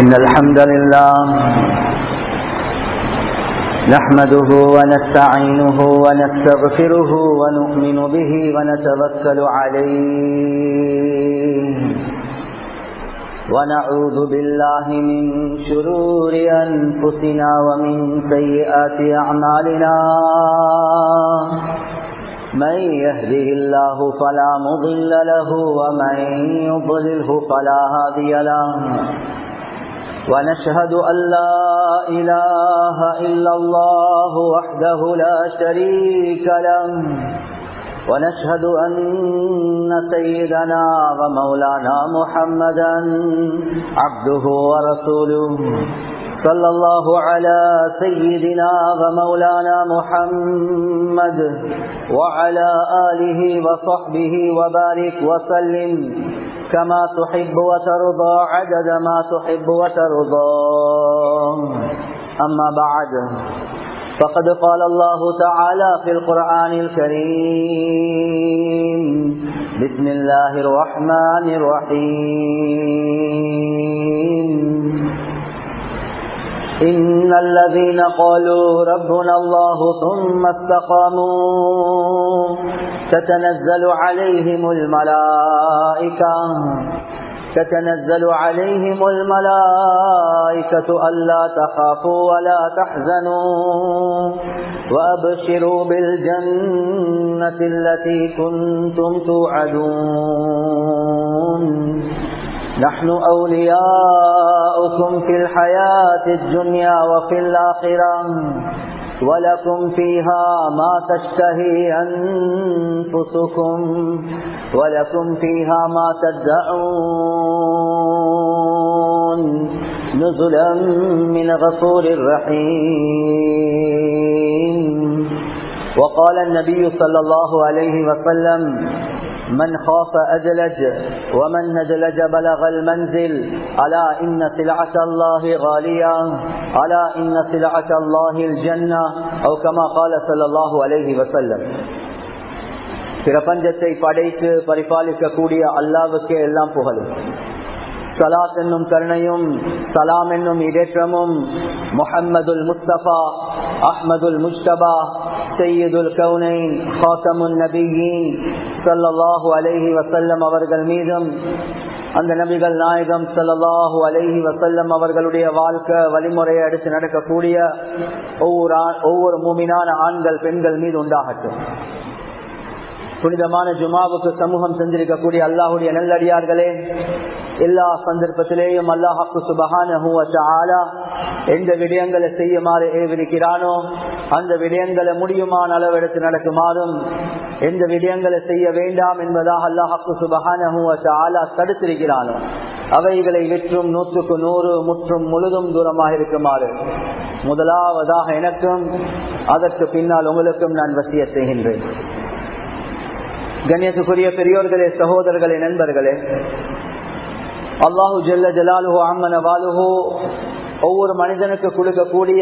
إن الحمد لله نحمده ونستعينه ونستغفره ونؤمن به ونتوكل عليه ونعوذ بالله من شرور أنفسنا ومن سيئات أعمالنا من يهده الله فلا مضل له ومن يضلله فلا هادي له ونشهد أن لا إله إلا الله وحده لا شريك له ونشهد أن سيدنا ومولانا محمدا عبده ورسوله صلى الله على سيدنا ومولانا محمد وعلى آله وصحبه وبارك وسلم كما تحب وترضى عدد ما تحب وترضى أما بعد فقد قال الله تعالى في القرآن الكريم بسم الله الرحمن الرحيم إن الذين قالوا ربنا الله ثم استقاموا تتنزل عليهم الملائكة تتنزل عليهم الملائكة ألا تخافوا ولا تحزنوا وأبشروا بالجنة التي كنتم توعدون نحن أولياؤكم في الحياة الدنيا وفي الآخرة ولكم فيها ما تشتهي أنفسكم ولكم فيها ما تدعون نزلا من غفور رحيم وقال النبي صلى الله عليه وسلم من خاف أدلج ومن ندلج بلغ المنزل ألا إن سلعة الله غالية ألا إن سلعة الله الجنة أو كما قال صلى الله عليه وسلم பிரபஞ்சத்தை படைத்து பரிபாலிக்கக்கூடிய அல்லாவுக்கே எல்லாம் புகழும் சலாத் என்னும் கருணையும் சலாம் என்னும் இடேற்றமும் முஹம்மதுல் முஸ்தபா அஹ்மதுல் முஸ்தபா சையதுல் கவுனைன் ஹாசமுன் நபியின் சல்லாஹூ அலைஹி வசல்லம் அவர்கள் மீதும் அந்த நபிகள் நாயகம் சல்லாஹூ அலைஹி வசல்லம் அவர்களுடைய வாழ்க்கை வழிமுறையை அடுத்து நடக்கக்கூடிய ஒவ்வொரு ஒவ்வொரு மூமினான ஆண்கள் பெண்கள் மீது உண்டாகட்டும் புனிதமான ஜுமாவுக்கு சமூகம் செஞ்சிருக்கக்கூடிய அல்லாஹுடைய நல்லடியார்களே எல்லா சந்தர்ப்பத்திலேயும் அல்லாஹாக்கு சுபகான எந்த விடயங்களை செய்யுமாறு ஏவிருக்கிறானோ அந்த விடயங்களை முடியுமான அளவெடுத்து நடக்குமாறும் எந்த விடயங்களை செய்ய வேண்டாம் என்பதாக அல்லாஹாக்கு சுபகான தடுத்திருக்கிறானோ அவைகளை விற்றும் நூற்றுக்கு நூறு முற்றும் முழுதும் தூரமாக இருக்குமாறு முதலாவதாக எனக்கும் அதற்கு பின்னால் உங்களுக்கும் நான் வசிய செய்கின்றேன் கண்ணியத்துக்குரிய பெரியோர்களே சகோதரர்களே நண்பர்களே அல்லாஹு ஜல்ல ஜலாலுஹோ அம்மன வாலுஹோ ஒவ்வொரு மனிதனுக்கு கொடுக்கக்கூடிய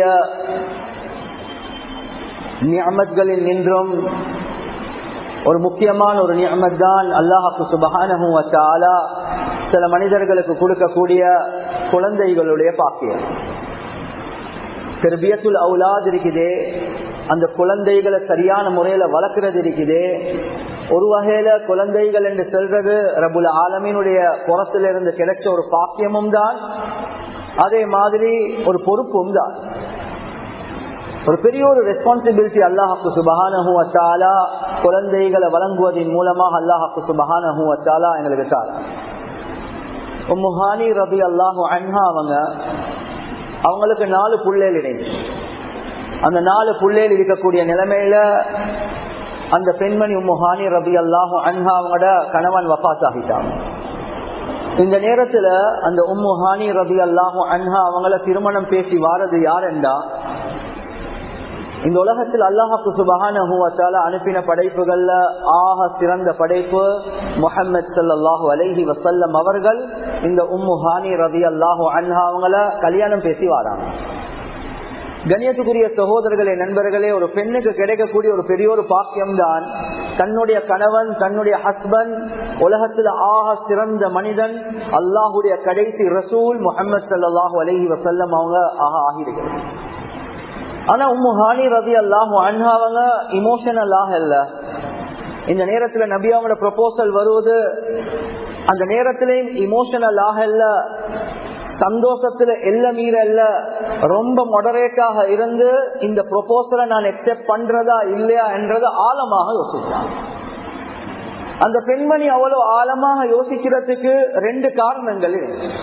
நியமத்களில் நின்றும் ஒரு முக்கியமான ஒரு நியமத் தான் அல்லாஹாக்கு சுபகானஹும் வச்சாலா சில மனிதர்களுக்கு கொடுக்கக்கூடிய குழந்தைகளுடைய பாக்கியம் திருபியத்துல் அவுலாது இருக்குதே அந்த குழந்தைகளை சரியான முறையில வளர்க்கறது இருக்குதே ஒரு வகையில குழந்தைகள் என்று சொல்றது ரபுல் ஆலமீனுடைய புறத்திலிருந்து கிடைச்ச ஒரு பாக்கியமும் தான் அதே மாதிரி ஒரு பொறுப்பும் தான் ஒரு பெரிய ஒரு ரெஸ்பான்சிபிலிட்டி அல்லாஹாக்கு சுபஹானஹூ அச்சாலா குழந்தைகளை வழங்குவதன் மூலமாக அல்லாஹாக்கு சுபஹானஹூ அச்சாலா எங்களுக்கு சார் முஹானி ரபி அல்லாஹூ அன்ஹா அவங்க அவங்களுக்கு நாலு புள்ளேல் இணைந்து அந்த நாலு புள்ளேல் இருக்கக்கூடிய நிலைமையில அந்த பெண்மணி உம்முஹானி ரபி அல்லாஹு அன்ஹா அவங்களோட கணவன் வபாத் ஆகிட்டாங்க இந்த நேரத்துல அந்த உம்முஹானி ரபி அல்லாஹு அன்ஹா அவங்கள திருமணம் பேசி வாரது யாருண்டா இந்த உலகத்தில் அல்லாஹாக்கு சுபகான அனுப்பின படைப்புகள்ல ஆக சிறந்த படைப்பு முகமது சல்லாஹூ அலஹி வசல்லம் அவர்கள் இந்த உம்மு ஹானி ரதி அல்லாஹூ அன்ஹா அவங்கள கல்யாணம் பேசி வாராங்க கண்ணியத்துக்குரிய சகோதரர்களே நண்பர்களே ஒரு பெண்ணுக்கு கிடைக்கக்கூடிய ஒரு பெரிய ஒரு பாக்கியம் தான் தன்னுடைய கணவன் தன்னுடைய ஹஸ்பண்ட் உலகத்தில் ஆக சிறந்த மனிதன் அல்லாஹுடைய கடைசி ரசூல் முகமது சல்லாஹூ அலஹி வசல்லம் அவங்க ஆக ஆகியிருக்கிறது ஆனா உம்மு ஹானி ரதி அல்லாஹு அன்ஹாவங்க இமோஷனலாக இல்ல இந்த நேரத்துல நபி அவங்களோட ப்ரொபோசல் வருவது அந்த நேரத்திலையும் இமோஷனலாக இல்ல சந்தோஷத்துல எல்ல மீற இல்ல ரொம்ப மொடரேட்டாக இருந்து இந்த ப்ரொபோசலை நான் எக்ஸெப்ட் பண்றதா இல்லையா என்றத ஆழமாக யோசிச்சான் அந்த பெண்மணி அவ்வளவு ஆழமாக யோசிக்கிறதுக்கு ரெண்டு காரணங்கள்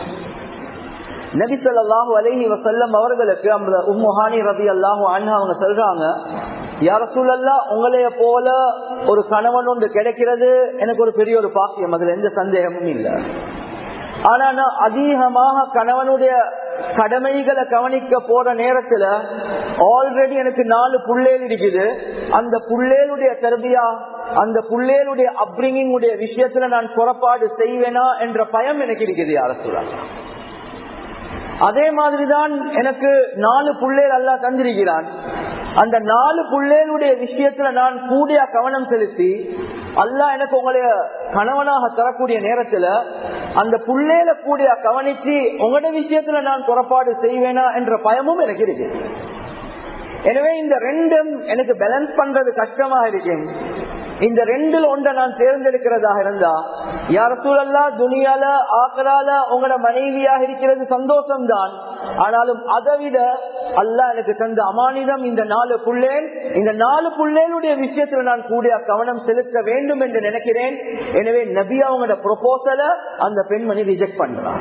நபி சொல்லாஹு அலஹி வசல்லம் அவர்களுக்கு அந்த உம்முஹானி ரதி அல்லாஹு அண்ணா அவங்க சொல்றாங்க யார சூழல்லா உங்களைய போல ஒரு கணவன் ஒன்று கிடைக்கிறது எனக்கு ஒரு பெரிய ஒரு பாக்கியம் அதுல எந்த சந்தேகமும் இல்லை ஆனா நான் அதிகமாக கணவனுடைய கடமைகளை கவனிக்க போற நேரத்துல ஆல்ரெடி எனக்கு நாலு புள்ளேல் இருக்குது அந்த புள்ளேலுடைய கருதியா அந்த புள்ளேலுடைய அப்ரிங்கிங் உடைய விஷயத்துல நான் புறப்பாடு செய்வேனா என்ற பயம் எனக்கு இருக்குது யார சொல்றாங்க அதே மாதிரிதான் எனக்கு நாலு புள்ளேல் அல்லா தந்திருக்கிறான் அந்த நாலு புள்ளேலுடைய விஷயத்துல நான் கூடிய கவனம் செலுத்தி அல்லா எனக்கு உங்களுடைய கணவனாக தரக்கூடிய நேரத்துல அந்த புள்ளேல கூடிய கவனிச்சு உங்களோட விஷயத்துல நான் புறப்பாடு செய்வேனா என்ற பயமும் எனக்கு இருக்கு எனவே இந்த ரெண்டும் எனக்கு பேலன்ஸ் பண்றது கஷ்டமா இருக்கேன் இந்த ரெண்டில் ஒன்றை நான் தேர்ந்தெடுக்கிறதாக இருந்தா யார சூழல்லா துணியால ஆக்கலால உங்களோட மனைவியாக இருக்கிறது சந்தோஷம் தான் ஆனாலும் அதை விட அல்ல எனக்கு தந்த அமானிதம் இந்த நாலு புள்ளேன் இந்த நாலு புள்ளேனுடைய விஷயத்துல நான் கூடிய கவனம் செலுத்த வேண்டும் என்று நினைக்கிறேன் எனவே நபி அவங்களோட ப்ரொபோசலை அந்த பெண்மணி ரிஜெக்ட் பண்றான்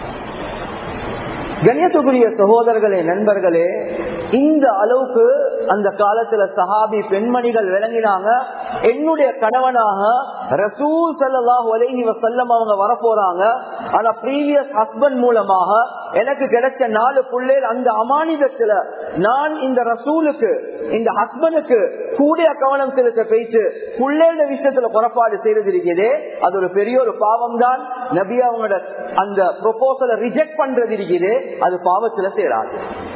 கண்ணியத்துக்குரிய சகோதரர்களே நண்பர்களே இந்த அளவுக்கு அந்த காலத்துல சஹாபி பெண்மணிகள் விளங்கினாங்க என்னுடைய கணவனாக ரசூல் சல்லாஹ் அலஹி வசல்லம் அவங்க வரப்போறாங்க ஆனா ப்ரீவியஸ் ஹஸ்பண்ட் மூலமாக எனக்கு கிடைச்ச நாலு புள்ளேர் அந்த அமானிதத்துல நான் இந்த ரசூலுக்கு இந்த ஹஸ்பண்டுக்கு கூடிய கவனம் செலுத்த பேச்சு புள்ளேட விஷயத்துல புறப்பாடு செய்யறது இருக்குது அது ஒரு பெரிய ஒரு பாவம் தான் நபி அவங்களோட அந்த ப்ரொபோசலை ரிஜெக்ட் பண்றது இருக்குது அது பாவத்துல சேராது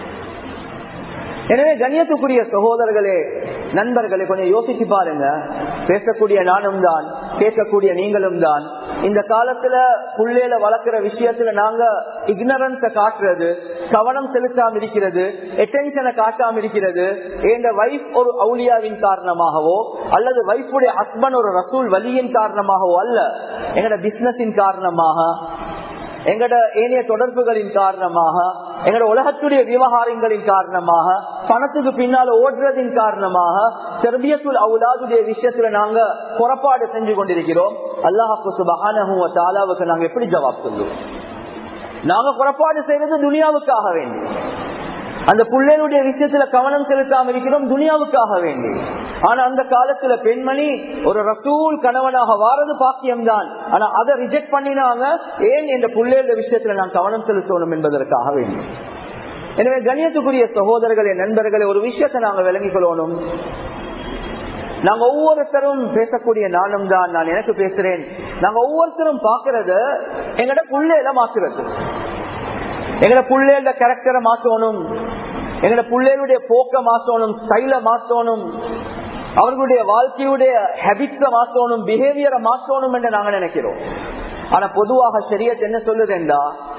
எனவே கண்ணியத்துக்குரிய சகோதரர்களே நண்பர்களே கொஞ்சம் யோசிச்சு பாருங்க பேசக்கூடிய நானும் தான் கேட்கக்கூடிய நீங்களும் தான் இந்த காலத்துல புள்ளையில வளர்க்கிற விஷயத்துல நாங்க இக்னரன்ஸ காட்டுறது கவனம் செலுத்தாம இருக்கிறது எட்டென்ஷனை காட்டாம இருக்கிறது எங்க வைஃப் ஒரு அவுலியாவின் காரணமாகவோ அல்லது வைஃபுடைய ஹஸ்பண்ட் ஒரு ரசூல் வலியின் காரணமாகவோ அல்ல எங்கட பிசினஸின் காரணமாக எங்கட ஏனைய தொடர்புகளின் காரணமாக எங்கட உலகத்துடைய விவகாரங்களின் காரணமாக பணத்துக்கு பின்னால ஓடுறதின் காரணமாக செர்பியத்துல் அவுலாதுடைய விஷயத்துல நாங்க புறப்பாடு செஞ்சு கொண்டிருக்கிறோம் அல்லாஹாக்கு சுபகானவுக்கு நாங்க எப்படி ஜவாப் சொல்லுவோம் நாங்க புறப்பாடு செய்யறது துனியாவுக்காக வேண்டி அந்த பிள்ளைகளுடைய விஷயத்துல கவனம் செலுத்தாம இருக்கிறோம் துனியாவுக்காக வேண்டி ஆனா அந்த காலத்துல பெண்மணி ஒரு ரசூல் கணவனாக வாரது பாக்கியம் தான் ஆனா அதை ரிஜெக்ட் பண்ணினாங்க ஏன் என்ற பிள்ளைகள விஷயத்துல நான் கவனம் செலுத்தணும் என்பதற்காக வேண்டி எனவே கண்ணியத்துக்குரிய சகோதரர்களே நண்பர்களே ஒரு விஷயத்தை நாங்க விளங்கிக் கொள்ளணும் நாங்க ஒவ்வொருத்தரும் பேசக்கூடிய நானும் தான் நான் எனக்கு பேசுறேன் நாங்க ஒவ்வொருத்தரும் பாக்குறத எங்கட புள்ளையில மாத்துறது எங்கட புள்ளையோட கேரக்டரை மாற்றணும் எங்கட பிள்ளைகளுடைய போக்க மாற்றணும் ஸ்டைல மாற்றணும் அவர்களுடைய வாழ்க்கையுடைய ஹேபிட்ஸ மாற்றணும் பிஹேவியரை மாற்றணும் என்று நாங்க நினைக்கிறோம் ஆனா பொதுவாக சரியத் என்ன சொல்லுதுண்டா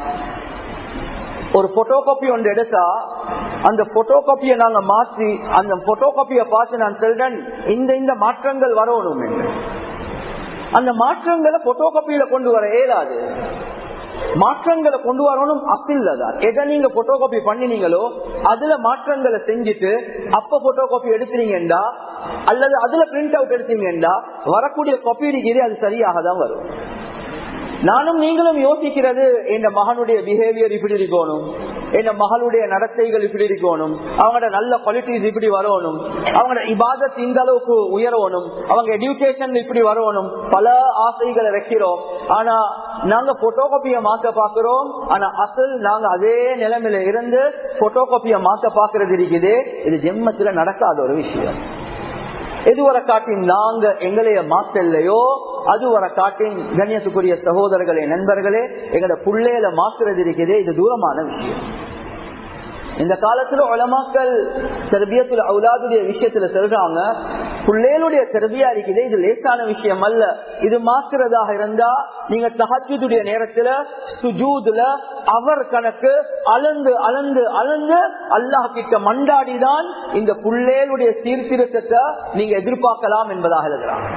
ஒரு போட்டோ காப்பி ஒன்று எடுத்தா அந்த போட்டோ காப்பியை நாங்க மாற்றி அந்த போட்டோ காப்பியை பார்த்து நான் சொல்றேன் இந்த இந்த மாற்றங்கள் வரணும் என்று அந்த மாற்றங்களை போட்டோ காப்பியில கொண்டு வர இயலாது மாற்றங்களை கொண்டு வரணும் அப்பில்லதான் எதை நீங்க போட்டோ காப்பி பண்ணினீங்களோ அதுல மாற்றங்களை செஞ்சுட்டு அப்ப போட்டோ காப்பி எடுத்துறீங்கடா அல்லது அதுல பிரிண்ட் அவுட் எடுத்தீங்கடா வரக்கூடிய காப்பி இருக்குது அது சரியாக தான் வரும் நானும் நீங்களும் யோசிக்கிறது என் மகனுடைய பிஹேவியர் இப்படி இருக்கணும் என் மகளுடைய நடத்தைகள் இப்படி இருக்கணும் அவங்களோட நல்ல குவாலிட்டிஸ் இப்படி வரணும் அவங்களோட இபாதத் இந்த அளவுக்கு உயரணும் அவங்க எஜுகேஷன் இப்படி வரணும் பல ஆசைகளை வைக்கிறோம் ஆனா நாங்க போட்டோ காப்பிய மாத்த பாக்குறோம் ஆனா அசல் நாங்க அதே நிலைமையில இருந்து போட்டோ காப்பிய மாத்த பாக்குறது இருக்குது இது ஜென்மத்துல நடக்காத ஒரு விஷயம் எதுவரை காட்டின் நாங்க எங்களைய மாத்தல்லையோ அதுவரை காட்டின் கண்ணியத்துக்குரிய சகோதரர்களே நண்பர்களே எங்கட புள்ளையில மாத்துறது இருக்குது இது தூரமான விஷயம் இந்த காலத்துல உலமாக்கள் தெரபியத்துல அவுலாதுடைய விஷயத்துல சொல்றாங்க பிள்ளைகளுடைய தெரபியா இருக்குது இது லேசான விஷயம் அல்ல இது மாக்குறதாக இருந்தா நீங்க தகஜுடைய நேரத்துல சுஜூதுல அவர் கணக்கு அளந்து அளந்து அளந்து அல்லாஹ் கிட்ட மண்டாடிதான் இந்த பிள்ளைகளுடைய சீர்திருத்தத்தை நீங்க எதிர்பார்க்கலாம் என்பதாக எழுதுறாங்க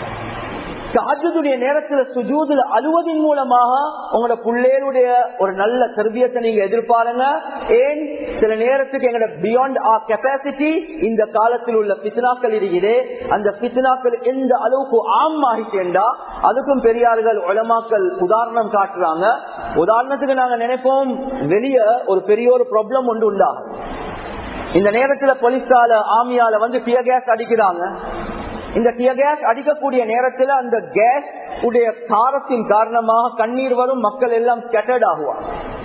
தாஜுடைய நேரத்துல சுஜூதுல அழுவதின் மூலமாக உங்களோட பிள்ளைகளுடைய ஒரு நல்ல கருவியத்தை நீங்க எதிர்பாருங்க ஏன் சில நேரத்துக்கு எங்களோட பியாண்ட் ஆர் கெப்பாசிட்டி இந்த காலத்தில் உள்ள பித்னாக்கள் இருக்குது அந்த பித்னாக்கள் எந்த அளவுக்கு ஆம் ஆகிட்டேண்டா அதுக்கும் பெரியார்கள் உலமாக்கள் உதாரணம் காட்டுறாங்க உதாரணத்துக்கு நாங்க நினைப்போம் வெளியே ஒரு பெரிய ஒரு ப்ராப்ளம் ஒன்று உண்டாகும் இந்த நேரத்துல போலீஸால ஆமியால வந்து பியர் கேஸ் அடிக்கிறாங்க இந்த டியர் கேஸ் அடிக்கக்கூடிய நேரத்தில் அந்த கேஸ் உடைய காரத்தின் காரணமாக கண்ணீர் வரும் மக்கள் எல்லாம் ஸ்கேட்டர்ட் ஆகுவாங்க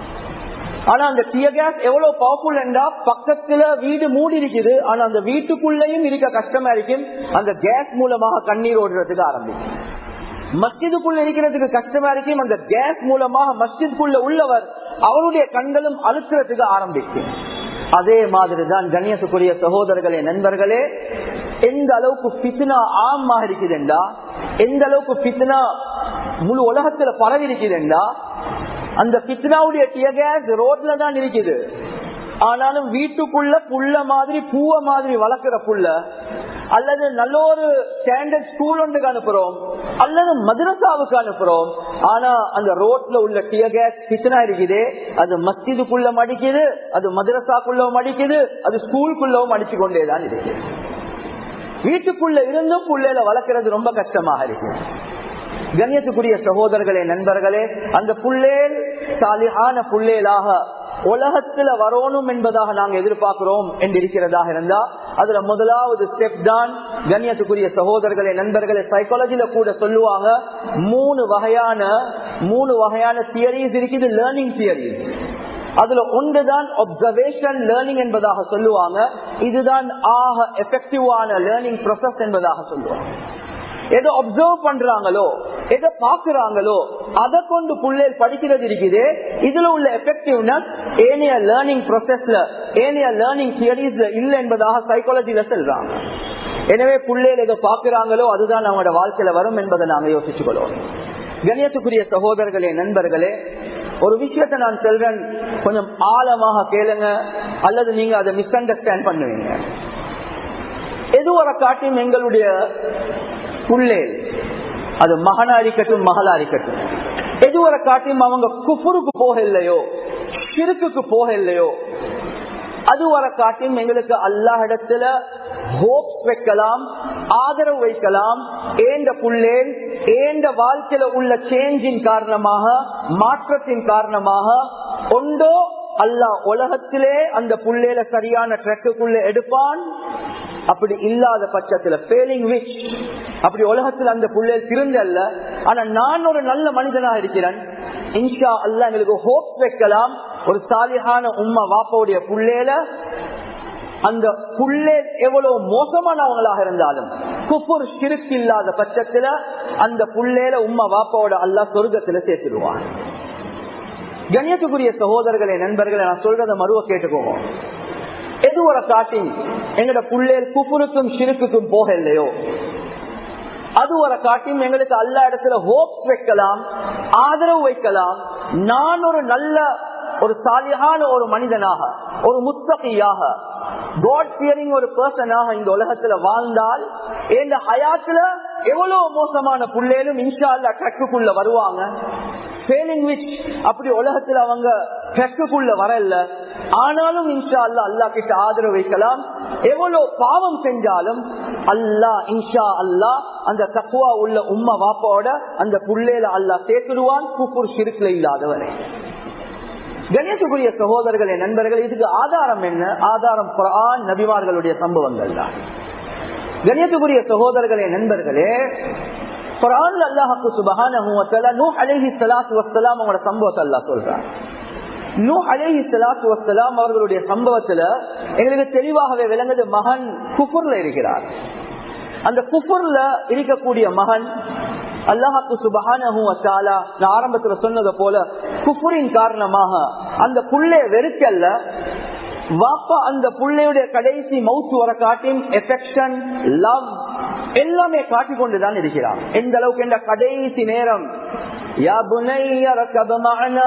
ஆனா அந்த டியர் கேஸ் எவ்வளவு பவர்ஃபுல் என்றா பக்கத்துல வீடு மூடி இருக்குது ஆனா அந்த வீட்டுக்குள்ளேயும் இருக்க கஷ்டமா இருக்கும் அந்த கேஸ் மூலமாக கண்ணீர் ஓடுறதுக்கு ஆரம்பிக்கும் மஸ்ஜிதுக்குள்ள இருக்கிறதுக்கு கஷ்டமா இருக்கும் அந்த கேஸ் மூலமாக மஸ்ஜிதுக்குள்ள உள்ளவர் அவருடைய கண்களும் அழுக்கிறதுக்கு ஆரம்பிக்கும் அதே மாதிரிதான் கண்ணியத்துக்குரிய சகோதரர்களே நண்பர்களே எந்த அளவுக்கு பித்னா ஆமா இருக்குதுண்டா எந்த அளவுக்கு பித்னா முழு உலகத்துல பரவி இருக்குதுண்டா அந்த பித்னாவுடைய டியகேஸ் ரோட்ல தான் இருக்குது ஆனாலும் வீட்டுக்குள்ள புள்ள மாதிரி பூவ மாதிரி வளர்க்கிற புள்ள அல்லது நல்ல ஒரு ஸ்டாண்டர்ட் ஸ்கூல் ஒன்றுக்கு அனுப்புறோம் அல்லது மதுரசாவுக்கு அனுப்புறோம் ஆனா அந்த ரோட்ல உள்ள டியர் கேஸ் கிச்சனா இருக்குது அது மஸ்ஜிதுக்குள்ள மடிக்குது அது மதுரசாக்குள்ள மடிக்குது அது ஸ்கூலுக்குள்ளவும் அடிச்சு கொண்டேதான் இருக்கு வீட்டுக்குள்ள இருந்தும் புள்ளையில வளர்க்கறது ரொம்ப கஷ்டமாக இருக்கு கண்ணியத்துக்குரிய சகோதரர்களே நண்பர்களே அந்த புள்ளேல் சாலியான புள்ளேலாக உலகத்துல வரணும் என்பதாக நாங்க எதிர்பார்க்கிறோம் என்று இருக்கிறதாக இருந்தா அதுல முதலாவது ஸ்டெப் தான் கண்ணியத்துக்குரிய சகோதரர்களே நண்பர்களே சைக்காலஜில கூட சொல்லுவாங்க மூணு வகையான மூணு வகையான தியரிஸ் இருக்குது லேர்னிங் தியரிஸ் அதுல ஒன்றுதான் ஒப்சர்வேஷன் லேர்னிங் என்பதாக சொல்லுவாங்க இதுதான் ஆக எஃபெக்டிவான லேர்னிங் ப்ரொசஸ் என்பதாக சொல்லுவாங்க எதை அப்சர்வ் பண்றாங்களோ எதை பாக்குறாங்களோ அதை கொண்டு பிள்ளைகள் படிக்கிறது இருக்குது இதுல உள்ள எஃபெக்டிவ்னஸ் ஏனைய லேர்னிங் ப்ரொசஸ்ல ஏனைய லேர்னிங் தியரிஸ்ல இல்ல என்பதாக சைக்காலஜில சொல்றாங்க எனவே பிள்ளைகள் எதை பாக்குறாங்களோ அதுதான் அவங்களோட வாழ்க்கையில வரும் என்பதை நாங்க யோசிச்சுக்கொள்வோம் கணியத்துக்குரிய சகோதரர்களே நண்பர்களே ஒரு விஷயத்தை நான் சொல்றேன் கொஞ்சம் ஆழமாக கேளுங்க அல்லது நீங்க அதை மிஸ் அண்டர்ஸ்டாண்ட் பண்ணுவீங்க எது வர காட்டியும் எங்களுடைய புள்ளேல் அது மகனா இருக்கட்டும் மகளா இருக்கட்டும் எது வர காட்டியும் அவங்க குஃபுருக்கு போக இல்லையோ சிறுக்குக்கு போக இல்லையோ அது வர காட்டியும் எங்களுக்கு அல்லாஹிடத்துல ஹோப்ஸ் வைக்கலாம் ஆதரவு வைக்கலாம் ஏண்ட புள்ளேன் ஏண்ட வாழ்க்கையில உள்ள சேஞ்சின் காரணமாக மாற்றத்தின் காரணமாக ஒன்றோ அல்லாஹ் உலகத்திலே அந்த புள்ளேல சரியான ட்ரெக்குக்குள்ள எடுப்பான் அப்படி இல்லாத பட்சத்துல ஃபெயிலிங் விச் அப்படி உலகத்தில் அந்த புள்ளேல் திருந்தல்ல ஆனா நான் ஒரு நல்ல மனிதனாக இருக்கிறேன் இன்ஷா அல்லா எங்களுக்கு ஹோப் வைக்கலாம் ஒரு சாலியான உம்மா வாப்பாவுடைய புள்ளேல அந்த புள்ளே எவ்வளவு மோசமானவங்களாக இருந்தாலும் குப்புர் சிறுக்கு இல்லாத பட்சத்துல அந்த புள்ளேல உம்மா வாப்பாவோட அல்லா சொர்க்கத்துல சேர்த்துடுவான் கண்ணியத்துக்குரிய சகோதரர்களே நண்பர்களை நான் சொல்றத மறுவ கேட்டுக்கோங்க எது ஒரு காட்டி எங்கட புள்ளேல் குப்புருக்கும் சிறுக்குக்கும் போக இல்லையோ அது ஒரு காட்டியும் எங்களுக்கு அல்ல இடத்துல ஹோப்ஸ் வைக்கலாம் ஆதரவு வைக்கலாம் நான் ஒரு நல்ல ஒரு சாலியான ஒரு மனிதனாக ஒரு முத்தகையாக காட் பியரிங் ஒரு பர்சனாக இந்த உலகத்துல வாழ்ந்தால் இந்த ஹயாத்துல எவ்வளவு மோசமான புள்ளேலும் இன்ஷா அல்லா ட்ரக்குக்குள்ள வருவாங்க ஃபெயிலிங் விச் அப்படி உலகத்துல அவங்க ட்ரக்குக்குள்ள வரல ஆனாலும் இன்ஷா அல்லா அல்லா கிட்ட ஆதரவு வைக்கலாம் எவ்வளவு பாவம் செஞ்சாலும் அல்லா இன்ஷா அல்லா அந்த தக்குவா உள்ள உம்மா வாப்பாவோட அந்த புள்ளேல அல்லா சேர்த்துடுவான் கூப்பூர் சிறுக்குல இல்லாதவரை கணேசக்குரிய சகோதரர்களே நண்பர்கள் இதுக்கு ஆதாரம் என்ன ஆதாரம் குரான் நபிமார்களுடைய சம்பவங்கள் தான் கணேசக்குரிய சகோதரர்களே நண்பர்களே குரான் அல்லாஹு சுபஹான நூ அலேஹி சலாத்து வசலாம் அவங்களோட சம்பவத்தை அல்லா சொல்றான் நூ அலேஹி சலாத்து வசலாம் அவர்களுடைய சம்பவத்துல எங்களுக்கு தெளிவாகவே விளங்குது மகன் குஃபுர்ல இருக்கிறார் அந்த குஃபுர்ல இருக்கக்கூடிய மகன் அல்லாஹாக்கு சுபஹான நான் ஆரம்பத்துல சொன்னதை போல குஃபுரின் காரணமாக அந்த புள்ளே வெறுக்கல்ல வாப்பா அந்த புள்ளையுடைய கடைசி மவுத்து வர காட்டியும் எஃபெக்ஷன் லவ் எல்லாமே காட்டிக் கொண்டுதான் இருக்கிறான் எந்த அளவுக்கு என்ற கடைசி நேரம் யா புனைய ரக்கப மஅனா.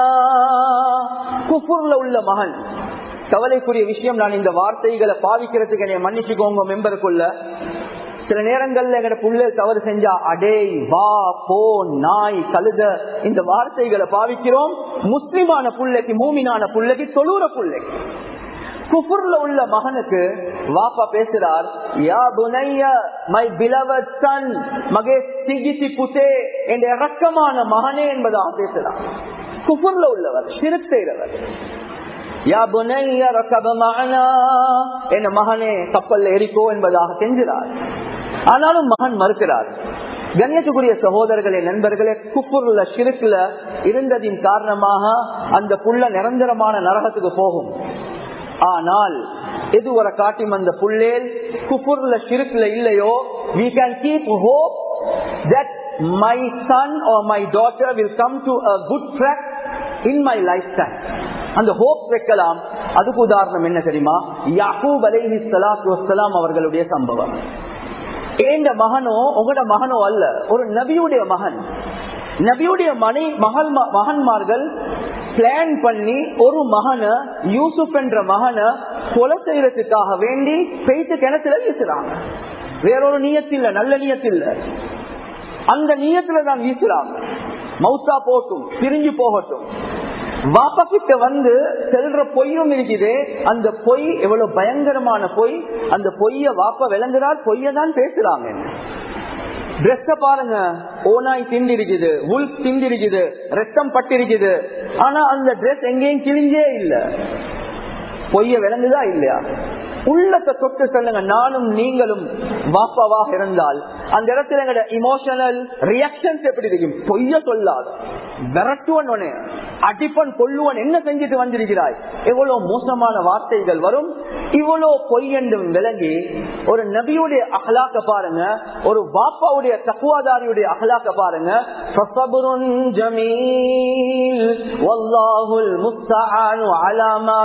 குஃபுர்ல உள்ள மகன் கவலைக்குரிய விஷயம் நான் இந்த வார்த்தைகளை பாவிக்கிறதுக்கு என்னை மன்னிச்சுக்கோங்க மெம்பருக்குள்ள சில நேரங்கள்ல எங்க புள்ள தவறு செஞ்சா அடே வா போ நாய் கழுத இந்த வார்த்தைகளை பாவிக்கிறோம் முஸ்லிமான புள்ளைக்கு மூமினான புள்ளைக்கு தொழுற புள்ளைக்கு குஃபுர்ல உள்ள மகனுக்கு வாப்பா பேசுறார் யா புனைய மை பிலவத் சன் மகே சிகிசி புத்தே என்ற இறக்கமான மகனே என்பதாக பேசுறார் குஃபுர்ல உள்ளவர் சிறுக் செய்கிறவர் யா புனைய ரக்கப மஅனா என் மகனே கப்பல்ல எரிக்கோ என்பதாக செஞ்சிறார் ஆனாலும் மகன் மறுக்கிறார் கண்ணியத்துக்குரிய சகோதரர்களே நண்பர்களே குப்புர்ல சிறுக்குல இருந்ததின் காரணமாக அந்த புள்ள நிரந்தரமான நரகத்துக்கு போகும் ஆனால் எது ஒரு காட்டும் அந்த புள்ளேல் குப்புர்ல சிறுக்குல இல்லையோ we can keep hope that my son or my daughter will come to a good track in my lifetime அந்த ஹோப் வைக்கலாம் அதுக்கு உதாரணம் என்ன தெரியுமா யாக்கூப் அலைஹி ஸலாத்து வஸ்ஸலாம் அவர்களுடைய சம்பவம் ஏண்ட மகனோ உங்களோட மகனோ அல்ல ஒரு நபியுடைய மகன் நபியுடைய மனை மகள் மகன்மார்கள் பிளான் பண்ணி ஒரு மகனை யூசுப் என்ற மகனை கொலை செய்யறதுக்காக வேண்டி பெய்த்து கிணத்துல வீசுறாங்க வேறொரு நீயத்தில்ல நல்ல நீயத்தில்ல அந்த நீயத்துல தான் வீசுறாங்க மௌத்தா போட்டும் பிரிஞ்சு போகட்டும் வாப்பா கிட்ட வந்து செல்ற பொய்யும் இருக்குது அந்த பொய் எவ்வளவு பயங்கரமான பொய் அந்த பொய்ய வாப்பா விளங்குறார் பொய்ய தான் பேசுறாங்க ட்ரெஸ்ஸ பாருங்க ஓனாய் திண்டு இருக்குது உள் திண்டு இருக்குது ரத்தம் பட்டிருக்குது ஆனா அந்த ட்ரெஸ் எங்கேயும் கிழிஞ்சே இல்ல பொய்ய விளங்குதா இல்லையா உள்ளத்தை தொட்டு சொல்லுங்க நானும் நீங்களும் வாப்பாவாக இருந்தால் அந்த இடத்துல எங்கட இமோஷனல் ரியாக்ஷன்ஸ் எப்படி இருக்கும் பொய்ய சொல்லாது விரட்டுவன் உடனே அடிப்பன் கொள்ளுவன் என்ன செஞ்சுட்டு வந்திருக்கிறாய் எவ்வளவு மோசமான வார்த்தைகள் வரும் இவ்வளவு பொய் என்றும் விளங்கி ஒரு நபியுடைய அகலாக்க பாருங்க ஒரு பாப்பாவுடைய தக்குவாதாரியுடைய அகலாக்க பாருங்க فَصَبْرٌ جَمِيلٌ وَاللَّهُ الْمُسْتَعَانُ عَلَى مَا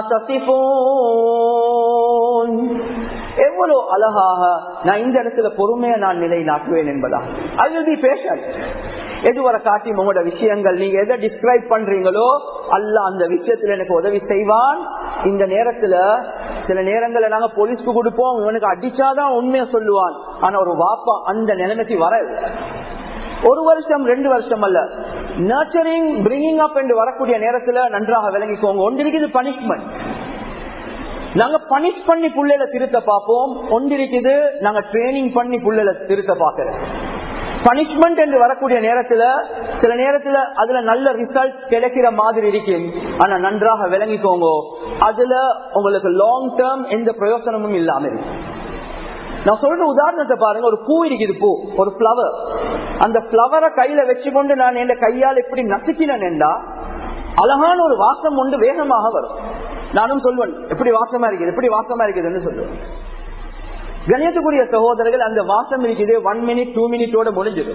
تَصِفُونَ எவ்வளவு அழகாக நான் இந்த இடத்துல பொறுமையை நான் நிலைநாட்டுவேன் என்பதா ஐ வில் பி பேஷன் எதுவரை காட்டி உங்களோட விஷயங்கள் நீங்க எதை டிஸ்கிரைப் பண்றீங்களோ அல்ல அந்த விஷயத்துல எனக்கு உதவி செய்வான் இந்த நேரத்துல சில நேரங்கள்ல நாங்க போலீஸ்க்கு கொடுப்போம் இவனுக்கு அடிச்சாதான் உண்மையை சொல்லுவான் ஆனா ஒரு வாப்பா அந்த நிலைமைக்கு வர ஒரு வருஷம் ரெண்டு வருஷம் அல்ல நர்ச்சரிங் பிரிங்கிங் அப் என்று வரக்கூடிய நேரத்துல நன்றாக விளங்கிக்கோங்க ஒன்றிருக்குது பனிஷ்மெண்ட் நாங்க பனிஷ் பண்ணி புள்ளையில திருத்த பார்ப்போம் ஒன்றிருக்குது நாங்க ட்ரைனிங் பண்ணி புள்ளையில திருத்த பாக்குறோம் பனிஷ்மெண்ட் என்று வரக்கூடிய நேரத்துல சில நேரத்துல அதுல நல்ல ரிசல்ட் கிடைக்கிற மாதிரி இருக்கும் ஆனா நன்றாக விளங்கிக்கோங்க அதுல உங்களுக்கு லாங் டேர்ம் எந்த பிரயோசனமும் இல்லாம இருக்கு நான் சொல்ற உதாரணத்தை பாருங்க ஒரு பூ இருக்குது பூ ஒரு பிளவர் அந்த பிளவரை கையில வச்சுக்கொண்டு நான் என் கையால் இப்படி நசுக்கினேன்டா அழகான ஒரு வாசம் ஒன்று வேகமாக வரும் நானும் சொல்வேன் எப்படி வாசமா இருக்குது எப்படி வாசமா இருக்குதுன்னு சொல்லுவேன் கணியத்துக்குரிய சகோதரர்கள் அந்த வாசம் இருக்குது ஒன் மினிட் டூ மினிட்டோட முடிஞ்சது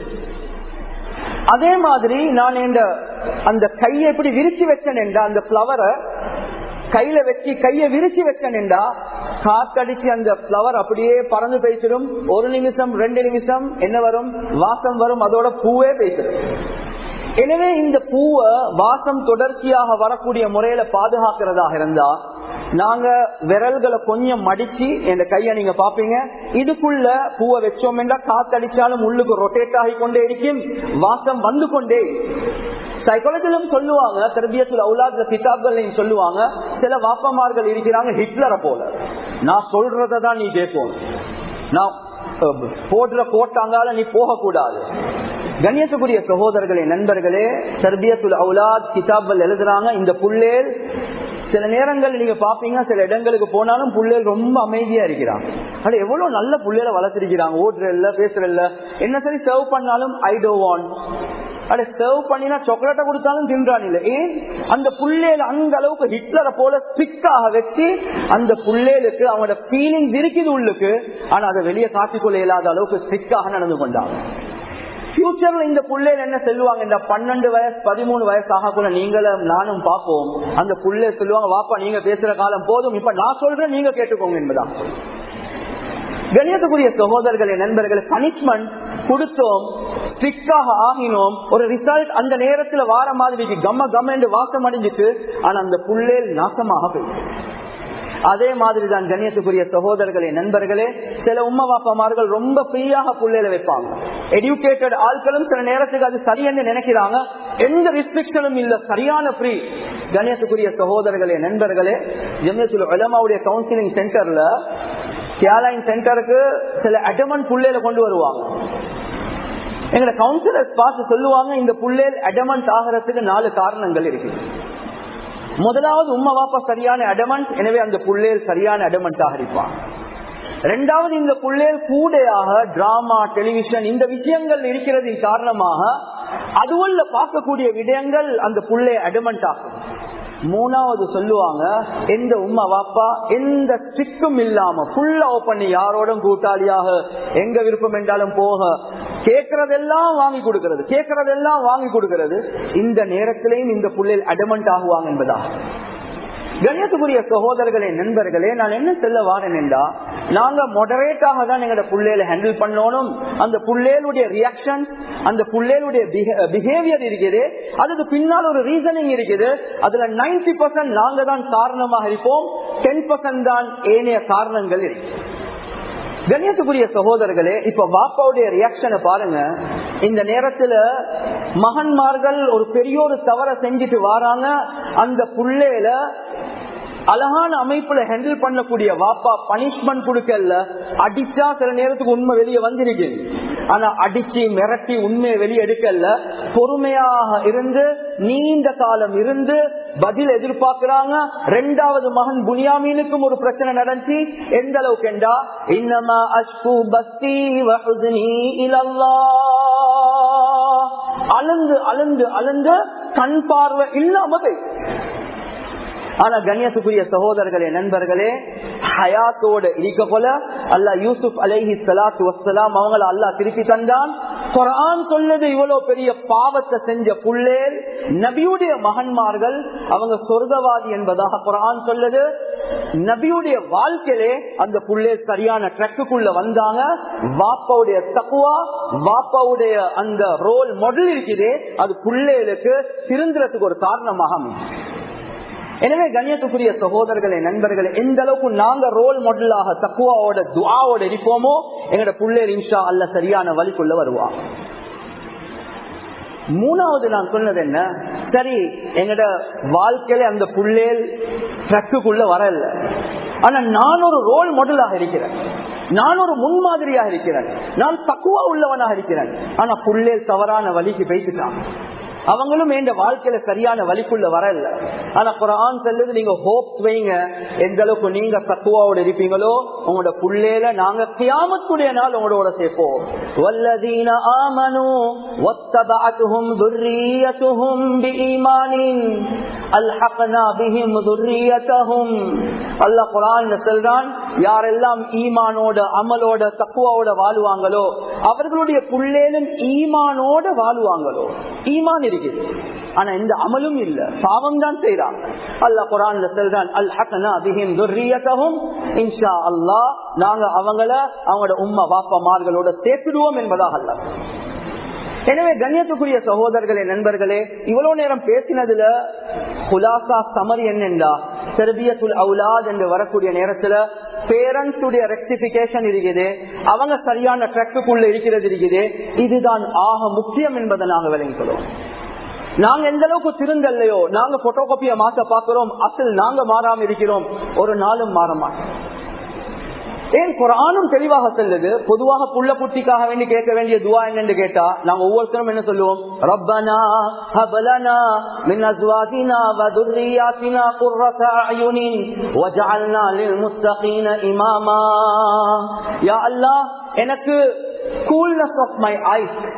அதே மாதிரி நான் இந்த அந்த கையை எப்படி விரிச்சு வச்சேன் என்றா அந்த பிளவரை கையில வச்சு கைய விரிச்சு வச்சேன்டா காத்தடிச்சு அந்த பிளவர் அப்படியே பறந்து பேசிடும் ஒரு நிமிஷம் ரெண்டு நிமிஷம் என்ன வரும் வாசம் வரும் அதோட பூவே பேசிடும் எனவே இந்த பூவை வாசம் தொடர்ச்சியாக வரக்கூடிய முறையில பாதுகாக்கிறதாக இருந்தா நாங்க விரல்களை கொஞ்சம் மடிச்சு இந்த கைய நீங்க பாப்பீங்க இதுக்குள்ள பூவை வச்சோம் என்றா காத்தடிச்சாலும் உள்ளுக்கு ரொட்டேட் ஆகி கொண்டே இருக்கும் வாசம் வந்து கொண்டே சைக்காலஜிலும் சொல்லுவாங்க திருபியத்துல அவுலாத கிதாப்கள்லையும் சொல்லுவாங்க சில வாப்பமார்கள் இருக்கிறாங்க ஹிட்லரை போல நான் சொல்றதை தான் நீ கேட்போம் நான் போடுற கோட்டாங்கால நீ போகக்கூடாது கண்ணியத்துக்குரிய சகோதரர்களே நண்பர்களே சர்பியத்துல் அவுலாத் கிதாப்கள் எழுதுறாங்க இந்த புள்ளேல் சில நேரங்கள் நீங்க பாப்பீங்க சில இடங்களுக்கு போனாலும் புள்ளேல் ரொம்ப அமைதியா இருக்கிறாங்க அது எவ்வளவு நல்ல புள்ளையில வளர்த்திருக்கிறாங்க ஓட்டுறல்ல பேசுறல்ல என்ன சரி சர்வ் பண்ணாலும் ஐ டோ வாண்ட் அட சர்வ் பண்ணினா சாக்லேட்டை கொடுத்தாலும் தின்றான் இல்ல ஏன் அந்த புள்ளேல அந்த அளவுக்கு ஹிட்லரை போல ஸ்ட்ரிக்டாக வச்சு அந்த புள்ளேலுக்கு அவங்களோட ஃபீலிங்ஸ் இருக்குது உள்ளுக்கு ஆனா அதை வெளியே காட்டிக்கொள்ள இல்லாத அளவுக்கு ஸ்ட்ரிக்டாக நடந்து கொண்டாங்க ஃபியூச்சர்ல இந்த புள்ளையில என்ன சொல்லுவாங்க இந்த பன்னெண்டு வயசு பதிமூணு வயசு ஆகக்குள்ள நீங்களும் நானும் பார்ப்போம் அந்த புள்ளை சொல்லுவாங்க வாப்பா நீங்க பேசுற காலம் போதும் இப்ப நான் சொல்றேன் நீங்க கேட்டுக்கோங்க என்பதான் கணியத்துக்குரிய சகோதரர்களே நண்பர்களே பனிஷ்மெண்ட் கொடுத்தோம் ஸ்ட்ரிக்டாக ஆகினோம் ஒரு ரிசல்ட் அந்த நேரத்துல வார மாதிரி கம்ம கம்ம என்று வாசம் அடைஞ்சிட்டு ஆனா அந்த புள்ளேல் நாசமாக போயிடுச்சு அதே மாதிரி தான் கண்ணியத்துக்குரிய சகோதரர்களே நண்பர்களே சில உம்மா பாப்பாமார்கள் ரொம்ப ஃப்ரீயாக புள்ளையில வைப்பாங்க எஜுகேட்டட் ஆட்களும் சில நேரத்துக்கு அது சரியென்று நினைக்கிறாங்க எந்த ரெஸ்ட்ரிக்ஷனும் இல்ல சரியான ஃப்ரீ கண்ணியத்துக்குரிய சகோதரர்களே நண்பர்களே ஜமியத்துல உலமாவுடைய கவுன்சிலிங் சென்டர்ல கேலைன் சென்டருக்கு சில அடமன் புள்ளையில கொண்டு வருவாங்க எங்களை கவுன்சிலர்ஸ் பார்த்து சொல்லுவாங்க இந்த புள்ளேல் அடமன்ட் ஆகிறதுக்கு நாலு காரணங்கள் இருக்கு முதலாவது உம்மா வாப்பா சரியான அடமன்ட் எனவே அந்த புள்ளேல் சரியான அடமன்ட்டாக இருப்பான் ரெண்டாவது இந்த புள்ளேல் கூடையாக டிராமா டெலிவிஷன் இந்த விஷயங்கள் இருக்கிறதின் காரணமாக அதுவுள்ள பார்க்கக்கூடிய விடயங்கள் அந்த புள்ளே அடமன்ட் ஆகும் மூணாவது சொல்லுவாங்க எந்த உம்மா வாப்பா எந்த ஸ்டிக்கும் இல்லாம ஃபுல்லா பண்ணி யாரோடும் கூட்டாளியாக எங்க விருப்பம் என்றாலும் போக கேட்கறதெல்லாம் வாங்கி கொடுக்கிறது கேட்கறதெல்லாம் வாங்கி கொடுக்கிறது இந்த நேரத்திலையும் இந்த புள்ளையில் அடமண்ட் ஆகுவாங்க என்பதா கணியத்துக்குரிய சகோதரர்களே நண்பர்களே நான் என்ன சொல்ல வாரேன் என்றா நாங்க மொடரேட்டாக தான் எங்களோட புள்ளையில ஹேண்டில் பண்ணணும் அந்த புள்ளைகளுடைய ரியாக்ஷன் அந்த புள்ளைகளுடைய பிஹேவியர் இருக்குது அதுக்கு பின்னால் ஒரு ரீசனிங் இருக்குது அதுல நைன்டி பர்சன்ட் நாங்க தான் காரணமாக இருப்போம் டென் பர்சன்ட் தான் ஏனைய காரணங்கள் இருக்கு கண்ணியத்துக்குரிய சகோதரர்களே இப்ப வாப்பாவுடைய ரியாக்ஷனை பாருங்க இந்த நேரத்துல மகன்மார்கள் ஒரு பெரிய ஒரு தவற செஞ்சுட்டு வராங்க அந்த புள்ளையில அழகான அமைப்புல ஹேண்டில் பண்ணக்கூடிய வாப்பா பனிஷ்மெண்ட் கொடுக்கல அடிச்சா சில நேரத்துக்கு உண்மை வெளியே வந்திருக்கு ஆனா அடிச்சு மிரட்டி உண்மையை வெளியே எடுக்கல பொறுமையாக இருந்து நீண்ட காலம் இருந்து பதில் எதிர்பார்க்கிறாங்க ரெண்டாவது மகன் புனியாமீனுக்கும் ஒரு பிரச்சனை நடந்துச்சு எந்த அளவுக்கு என்றா இன்னமா அஷ்கு பக்தி அழுந்து அழுந்து அழுந்து கண் பார்வை இல்லாம ஆனா கண்ணியத்துக்குரிய சகோதரர்களே நண்பர்களே ஹயாத்தோட இருக்க போல அல்லா யூசுப் அலைஹி சலாத்து வசலாம் அவங்கள அல்லா திருப்பி தந்தான் குரான் சொன்னது இவ்வளவு பெரிய பாவத்தை செஞ்ச புள்ளேர் நபியுடைய மகன்மார்கள் அவங்க சொர்க்கவாதி என்பதாக குரான் சொல்லுது நபியுடைய வாழ்க்கையிலே அந்த புள்ளேர் சரியான ட்ரக்குக்குள்ள வந்தாங்க வாப்பாவுடைய தக்குவா வாப்பாவுடைய அந்த ரோல் மாடல் இருக்குது அது புள்ளேருக்கு திருந்துறதுக்கு ஒரு காரணமாக அமைச்சு எனவே கண்ணியத்துக்குரிய சகோதரர்களே நண்பர்களே எந்த அளவுக்கு நாங்க ரோல் மாடலாக தக்குவாவோட துவாவோட இருப்போமோ எங்கட புள்ளேர் இன்ஷா அல்ல சரியான வழிக்குள்ள வருவா மூணாவது நான் சொன்னது என்ன சரி எங்கட வாழ்க்கையில அந்த புள்ளேல் ட்ரக்குக்குள்ள வரல ஆனா நான் ஒரு ரோல் மாடலாக இருக்கிறேன் நான் ஒரு முன்மாதிரியாக இருக்கிறேன் நான் தக்குவா உள்ளவனாக இருக்கிறேன் ஆனா புள்ளேல் தவறான வழிக்கு போய்த்துட்டான் அவங்களும் எந்த வாழ்க்கையில சரியான வழிக்குள்ள வரல ஆனா குரான் சொல்லுது நீங்க ஹோப் வைங்க எந்த அளவுக்கு நீங்க தத்துவாவோட இருப்பீங்களோ உங்களோட புள்ளேல நாங்க கியாமத்துடைய நாள் உங்களோட சேர்ப்போம் வல்லதீன ஆமனு ஒத்தபாத்துஹும் துர்ரியத்துஹும் பீமானின் அல்ஹக்னா பிஹிம் துர்ரியத்தஹும் அல்லாஹ் குரான் சொல்றான் யாரெல்லாம் ஈமானோட அமலோட தக்குவாவோட வாழ்வாங்களோ அவர்களுடைய புள்ளேலும் ஈமானோட வாழ்வாங்களோ ஈமான் இருக்குது ஆனா எந்த அமலும் இல்ல பாவம் தான் செய்யறாங்க அல்லாஹ் குரான்ல சொல்றான் அல் ஹக்கனா பிஹிம் துர்ரியத்தஹும் இன்ஷா அல்லாஹ் நாங்க அவங்கள அவங்களோட உம்மா வாப்பமார்களோட சேர்த்துடுவோம் என்பதாக அல்லாஹ் எனவே கண்ணியத்துக்குரிய சகோதரர்களே நண்பர்களே இவ்வளவு நேரம் பேசினதுல குலாசா சமரி என்னென்றா செர்பியத்துல் அவுலாத் என்று வரக்கூடிய நேரத்துல பேரண்ட்ஸ் உடைய ரெக்டிபிகேஷன் இருக்குது அவங்க சரியான ட்ரக்குக்குள்ள இருக்கிறது இருக்குது இதுதான் ஆக முக்கியம் என்பதை நாங்க விளங்கிக்கிறோம் நாங்க எந்த அளவுக்கு திருந்தல்லையோ நாங்க போட்டோ காப்பிய மாற்ற பாக்குறோம் அசல் நாங்க மாறாம இருக்கிறோம் ஒரு நாளும் மாற மாட்டோம் ஏன் குரானும் தெளிவாக சொல்லுது பொதுவாக புள்ள குட்டிக்காக வேண்டி கேட்க வேண்டிய துவா என்னன்னு கேட்டா நாங்க ஒவ்வொருத்தரும் என்ன சொல்லுவோம் ரப்பனா ஹபலனா மின் அஸ்வாதினா வ துர்ரியாத்தினா குர்ரத அயுனின் வஜஅல்னா லில் முத்தகீன இமாமா யா அல்லாஹ் எனக்கு கூல்னஸ் ஆஃப் மை ஐஸ்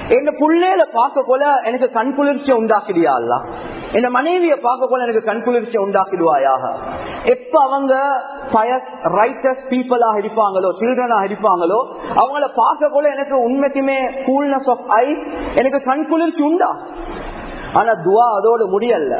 என் புள்ளையில பார்க்க போல எனக்கு கண் குளிர்ச்சியை உண்டாக்கிடியா அல்ல என் மனைவிய பார்க்க போல எனக்கு கண் குளிர்ச்சியை உண்டாக்கிடுவாயாக எப்ப அவங்க ரைட்டர்ஸ் பீப்புளாக இருப்பாங்களோ சில்ட்ரனாக இருப்பாங்களோ அவங்கள பார்க்க போல எனக்கு உண்மைக்குமே கூல்னஸ் ஆஃப் ஐ எனக்கு கண் குளிர்ச்சி உண்டா ஆனா துவா அதோடு முடியல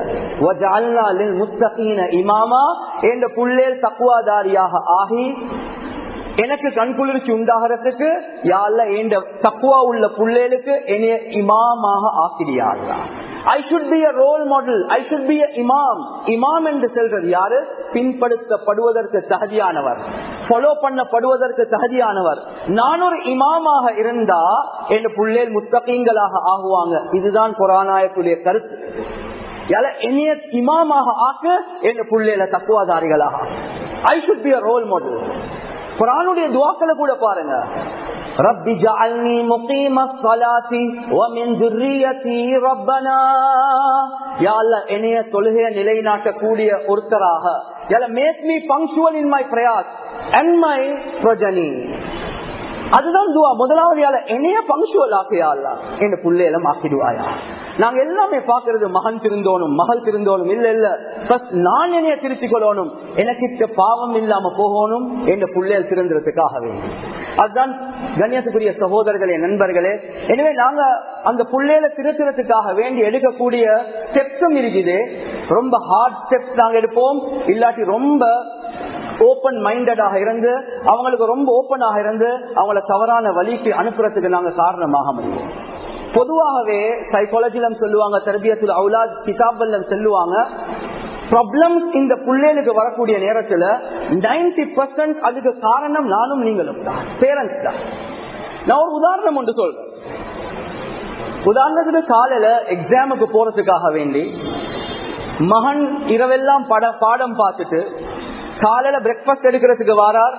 முத்தகீன இமாமா என்ற புள்ளேல் தக்குவாதாரியாக ஆகி எனக்கு கண் குளிர்ச்சி உண்டாகிறதுக்கு யாழ்ல என்ற தக்குவா உள்ள புள்ளேலுக்கு என்னைய இமாமாக ஆக்கிறியாள்லா I should be a role model I should be a இமாம் இமாம் என்று செல்றது யாரு பின்படுத்தப்படுவதற்கு தகுதியானவர் ஃபாலோ பண்ணப்படுவதற்கு தகுதியானவர் நான் ஒரு இமாமாக இருந்தா என் புள்ளேல் முத்தகீங்களாக ஆகுவாங்க இதுதான் புறாநாயக்குடைய கருத்து என்னைய இமாமாக ஆக்க என் புள்ளேல தக்குவாதாரிகளாக I should be a role model குரானுடைய துவாக்களை கூட பாருங்க رب اجعلني مقيم الصلاة ومن ذريتي ربنا يا الله என்னைய தொழுகைய நிலைநாட்டக்கூடிய ஒருத்தராக يا make me punctual in my prayers and my progeny அதுதான் துவா முதலாவது யால என்னைய பங்க்சுவல் ஆக்கையா என் புள்ளையில ஆக்கிடுவாயா நாங்க எல்லாமே பாக்குறது மகன் திருந்தோனும் மகள் திருந்தோனும் இல்ல இல்ல நான் என்னைய திருத்திக் கொள்ளணும் எனக்கு பாவம் இல்லாம போகணும் என் புள்ளையல் திருந்துறதுக்காக வேண்டும் அதுதான் கண்ணியத்துக்குரிய சகோதரர்களே நண்பர்களே எனவே நாங்க அந்த புள்ளையில திருத்துறதுக்காக வேண்டி எடுக்கக்கூடிய ஸ்டெப்ஸும் இருக்குது ரொம்ப ஹார்ட் ஸ்டெப்ஸ் நாங்க எடுப்போம் இல்லாட்டி ரொம்ப ஓபன் மைண்டடாக இருந்து அவங்களுக்கு ரொம்ப ஓபனாக இருந்து அவங்கள தவறான வழிக்கு அனுப்புறதுக்கு நாங்க காரணமாக முடியும் பொதுவாகவே சைக்காலஜிலும் சொல்லுவாங்க தர்பியத்துல அவுலாத் கிதாபல்லம் சொல்லுவாங்க ப்ராப்ளம் இந்த பிள்ளைகளுக்கு வரக்கூடிய நேரத்துல நைன்டி பர்சன்ட் அதுக்கு காரணம் நானும் நீங்களும் தான் பேரண்ட்ஸ் தான் நான் ஒரு உதாரணம் ஒன்று சொல்றேன் உதாரணத்துக்கு காலையில எக்ஸாமுக்கு போறதுக்காக வேண்டி மகன் இரவெல்லாம் பட பாடம் பார்த்துட்டு காலையில பிரேக்பாஸ்ட் எடுக்கிறதுக்கு வாரார்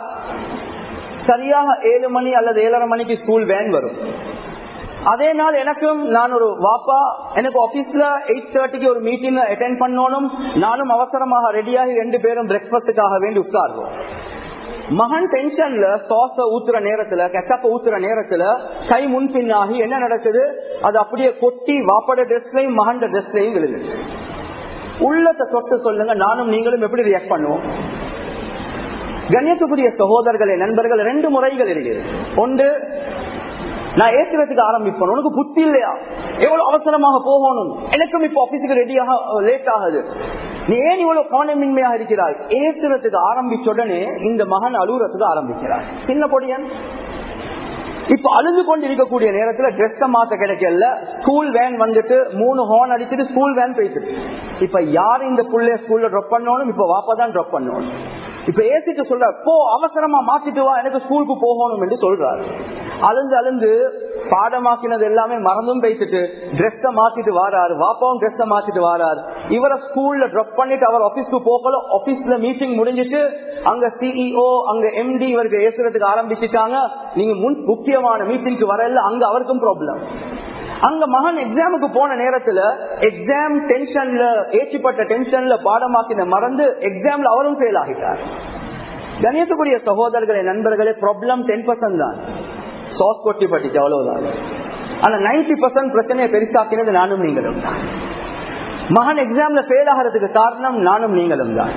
சரியாக ஏழு மணி அல்லது ஏழரை மணிக்கு ஸ்கூல் வேன் வரும் அதே நாள் எனக்கும் நான் ஒரு வாப்பா எனக்கு ஆபீஸ்ல எயிட் தேர்ட்டிக்கு ஒரு மீட்டிங் அட்டென்ட் பண்ணணும் நானும் அவசரமாக ரெடியாகி ரெண்டு பேரும் பிரேக்பாஸ்டுக்காக வேண்டி உட்கார்வோம் மகன் டென்ஷன்ல சாச ஊத்துற நேரத்துல கெச்சப்ப ஊத்துற நேரத்துல கை முன்பின்னாகி என்ன நடக்குது அது அப்படியே கொட்டி வாப்பட ட்ரெஸ்லயும் மகன் ட்ரெஸ்லயும் விழுது உள்ளத்தை தொட்டு சொல்லுங்க நானும் நீங்களும் எப்படி ரியாக்ட் பண்ணுவோம் கண்ணியத்துக்குரிய சகோதரர்களே நண்பர்கள் ரெண்டு முறைகள் இருக்குது ஒன்று நான் ஏற்றுறதுக்கு ஆரம்பிப்பேன் உனக்கு புத்தி இல்லையா எவ்வளவு அவசரமாக போகணும் எனக்கும் இப்ப ஆபீஸுக்கு ரெடியாக லேட் ஆகுது நீ ஏன் இவ்வளவு கோணமின்மையாக இருக்கிறாய் ஏற்றுறதுக்கு ஆரம்பிச்ச உடனே இந்த மகன் அலுவலத்துக்கு ஆரம்பிக்கிறார் சின்ன பொடியன் இப்ப அழுது கொண்டு இருக்கக்கூடிய நேரத்துல ட்ரெஸ் மாத்த கிடைக்கல ஸ்கூல் வேன் வந்துட்டு மூணு ஹோன் அடிச்சுட்டு ஸ்கூல் வேன் போயிட்டு இப்ப யார் இந்த புள்ளைய ஸ்கூல்ல ட்ராப் பண்ணணும் இப்ப வாப்பா தான் ட்ராப் பண்ணணும் இப்ப ஏசிட்டு சொல்ற போ அவசரமா மாத்திட்டு வா எனக்கு ஸ்கூலுக்கு போகணும் என்று சொல்றாரு அழுந்து அழுந்து பாடமாக்கினது எல்லாமே மறந்தும் பேசிட்டு ட்ரெஸ்ஸ மாத்திட்டு வாராரு வாப்பாவும் ட்ரெஸ்ஸ மாத்திட்டு வாராரு இவரை ஸ்கூல்ல ட்ராப் பண்ணிட்டு அவர் ஆபீஸ்க்கு போகல ஆபீஸ்ல மீட்டிங் முடிஞ்சிட்டு அங்க சிஇஓ அங்க எம்டி இவருக்கு ஏசுறதுக்கு ஆரம்பிச்சுட்டாங்க நீங்க முன் முக்கியமான மீட்டிங்க்கு வரல அங்க அவருக்கும் ப்ராப்ளம் அங்க மகன் எக்ஸாமுக்கு போன நேரத்துல எக்ஸாம் டென்ஷன்ல ஏற்றிப்பட்ட டென்ஷன்ல பாடமாக்கின மறந்து எக்ஸாம்ல அவரும் ஃபெயில் ஆகிட்டார் கணியத்துக்குரிய சகோதரர்களே நண்பர்களே ப்ராப்ளம் டென் பர்சன்ட் தான் சாஸ் கொட்டி பட்டுச்சு அவ்வளவுதான் ஆனா நைன்டி பர்சன்ட் பிரச்சனையை பெருசாக்கினது நானும் நீங்களும் தான் மகன் எக்ஸாம்ல ஃபெயில் ஆகிறதுக்கு காரணம் நானும் நீங்களும் தான்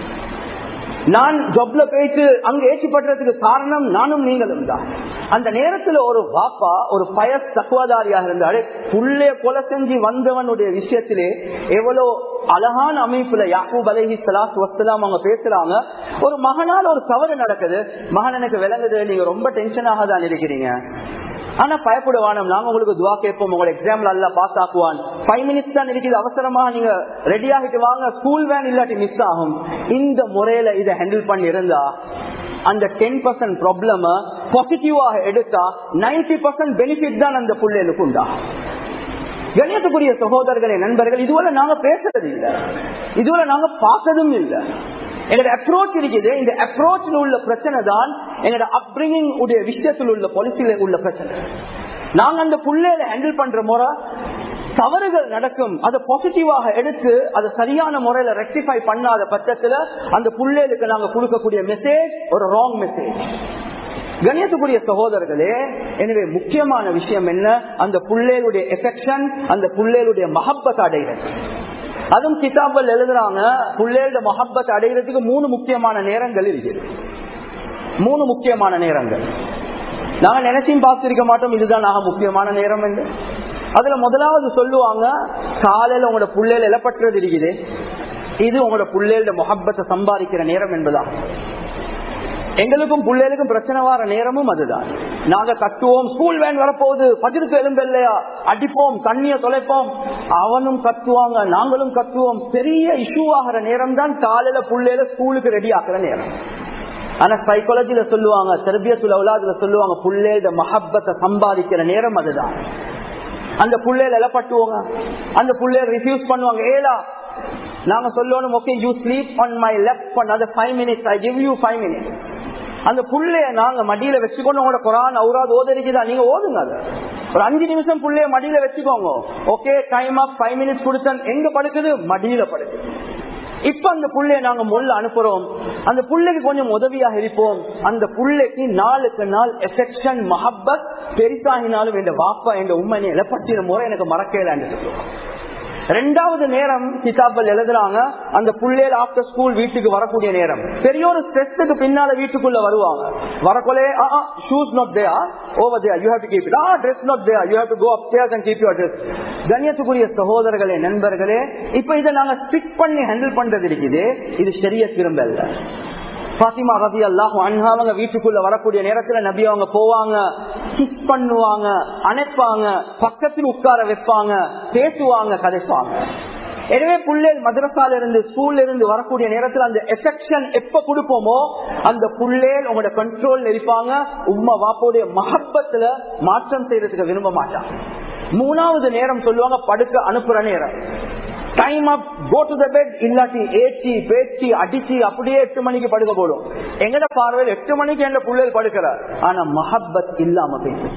நான் ஜப்ல போயிட்டு அங்க ஏற்றி படுறதுக்கு காரணம் நானும் நீங்களும் தான் அந்த நேரத்துல ஒரு வாப்பா ஒரு பயஸ் தக்குவாதாரியாக இருந்தாலே புள்ளே கொலை செஞ்சு வந்தவனுடைய விஷயத்திலே எவ்வளவு அழகான அமைப்புல யாக்கூப் அலஹி சலாத் வசலாம் அவங்க பேசுறாங்க ஒரு மகனால் ஒரு தவறு நடக்குது மகன் எனக்கு விளங்குது நீங்க ரொம்ப டென்ஷனாக தான் இருக்கிறீங்க ஆனா பயப்படுவானம் நாங்க உங்களுக்கு துவா கேட்போம் உங்களோட எக்ஸாம்ல அல்ல பாஸ் ஆக்குவான் ஃபைவ் மினிட்ஸ் தான் இருக்குது அவசரமாக நீங்க ரெடி ஆகிட்டு வாங்க ஸ்கூல் வேன் இல்லாட்டி மிஸ் ஆகும் இந்த முறையில இதை ஹேண்டில் பண்ணி இருந்தா அந்த டென் பர்சன்ட் ப்ராப்ளம பாசிட்டிவாக எடுத்தா நைன்டி பர்சன்ட் பெனிஃபிட் தான் அந்த பிள்ளைகளுக்கு உண்டா கணியத்துக்குரிய சகோதரர்களே நண்பர்கள் இதுவரை நாங்க பேசுறது இல்லை இதுவரை நாங்க பார்த்ததும் இல்லை எங்களோட அப்ரோச் இருக்குது இந்த அப்ரோச்ல உள்ள பிரச்சனை தான் எங்களோட அப்ரிங்கிங் உடைய விஷயத்தில் உள்ள பாலிசியில உள்ள பிரச்சனை நாங்க அந்த புள்ளையில ஹேண்டில் பண்ற முறை தவறுகள் நடக்கும் அதை பாசிட்டிவாக எடுத்து அதை சரியான முறையில ரெக்டிஃபை பண்ணாத பட்சத்துல அந்த புள்ளைகளுக்கு நாங்க கொடுக்கக்கூடிய மெசேஜ் ஒரு ராங் மெசேஜ் கணியத்துக்குரிய சகோதரர்களே எனவே முக்கியமான விஷயம் என்ன அந்த புள்ளைகளுடைய எஃபெக்ஷன் அந்த புள்ளைகளுடைய மஹப்பத் அடைகிறது அதுவும் கிதாபல் எழுதுறாங்க புள்ளையோட மஹப்பத் அடைகிறதுக்கு மூணு முக்கியமான நேரங்கள் இருக்குது மூணு முக்கியமான நேரங்கள் நாங்க நினைச்சும் பார்த்திருக்க மாட்டோம் இதுதான் நாங்க முக்கியமான நேரம் என்று அதுல முதலாவது சொல்லுவாங்க காலையில உங்களோட புள்ளையில இலப்பற்றது இருக்குது இது உங்களோட புள்ளையோட மொஹப்பத்தை சம்பாதிக்கிற நேரம் என்பதான் எங்களுக்கும் பிள்ளைகளுக்கும் பிரச்சனை வர நேரமும் அதுதான் நாங்க கத்துவோம் ஸ்கூல் வேன் வரப்போகுது பதிருக்கு எலும்பு இல்லையா அடிப்போம் தண்ணிய தொலைப்போம் அவனும் கத்துவாங்க நாங்களும் கத்துவோம் பெரிய இஷ்யூ ஆகிற நேரம் தான் காலையில புள்ளையில ஸ்கூலுக்கு ரெடி ஆக்குற நேரம் ஆனா சைக்காலஜில சொல்லுவாங்க தெரபியத்துல உலாதுல சொல்லுவாங்க புள்ளையோட மஹப்பத்தை சம்பாதிக்கிற நேரம் அதுதான் அந்த புள்ளையில இலப்பட்டுவோங்க அந்த புள்ளைய ரிஃப்யூஸ் பண்ணுவாங்க ஏலா நாங்க சொல்லணும் okay you sleep on my left பண்ண five minutes I give you five minutes அந்த புள்ளைய நாங்க மடியில வச்சுக்கொண்டு உங்களோட குரான் அவுராது ஓதரிக்குதா நீங்க ஓதுங்க அதை ஒரு அஞ்சு நிமிஷம் புள்ளைய மடியில வச்சுக்கோங்க okay time of five minutes கொடுத்தேன் எங்க படுக்குது மடியில படுக்குது இப்ப அந்த புள்ளைய நாங்க முள்ள அனுப்புறோம் அந்த புள்ளைக்கு கொஞ்சம் உதவியாக இருப்போம் அந்த புள்ளைக்கு நாளுக்கு நாள் எஃபெக்ஷன் மஹப்பத் பெரிசாகினாலும் என் வாப்பா என் உண்மை இலப்பட்டின முறை எனக்கு மறக்கலான்னு சொல்லுவோம் ரெண்டாவது நேரம் கிதாபல் எழுதுறாங்க அந்த புள்ளையில ஆப்டர் ஸ்கூல் வீட்டுக்கு வரக்கூடிய நேரம் பெரிய ஒரு ஸ்ட்ரெஸ்ஸுக்கு பின்னால வீட்டுக்குள்ள வருவாங்க வரக்கொலே shoes not there over there you have to keep it a dress not there you have to go up stairs and keep your dress கண்ணியத்துக்குரிய சகோதரர்களே நண்பர்களே இப்ப இதை நாங்க ஸ்டிக் பண்ணி ஹேண்டில் பண்றது இருக்குது இது சரிய திரும்பல பாத்திமா ரதி அல்லாஹ் அவங்க வீட்டுக்குள்ள வரக்கூடிய நேரத்துல நபி அவங்க போவாங்க கிஸ் பண்ணுவாங்க அணைப்பாங்க பக்கத்தில் உட்கார வைப்பாங்க பேசுவாங்க கதைப்பாங்க எனவே புள்ளேல் மதரசால இருந்து ஸ்கூல்ல இருந்து வரக்கூடிய நேரத்தில் அந்த எஃபெக்ஷன் எப்ப கொடுப்போமோ அந்த புள்ளேல் உங்களோட கண்ட்ரோல் இருப்பாங்க உம்மா வாப்போடைய மகப்பத்துல மாற்றம் செய்யறதுக்கு விரும்ப மாட்டாங்க மூணாவது நேரம் சொல்லுவாங்க படுக்க அனுப்புற நேரம் time up go to the bed இல்லாட்டி ஏற்றி பேச்சு அடிச்சு அப்படியே எட்டு மணிக்கு படுக்க போடும் எங்கட பார்வையில் எட்டு மணிக்கு என்ற புள்ளைகள் படுக்கிறார் ஆனா மஹப்பத் இல்லாம பேசு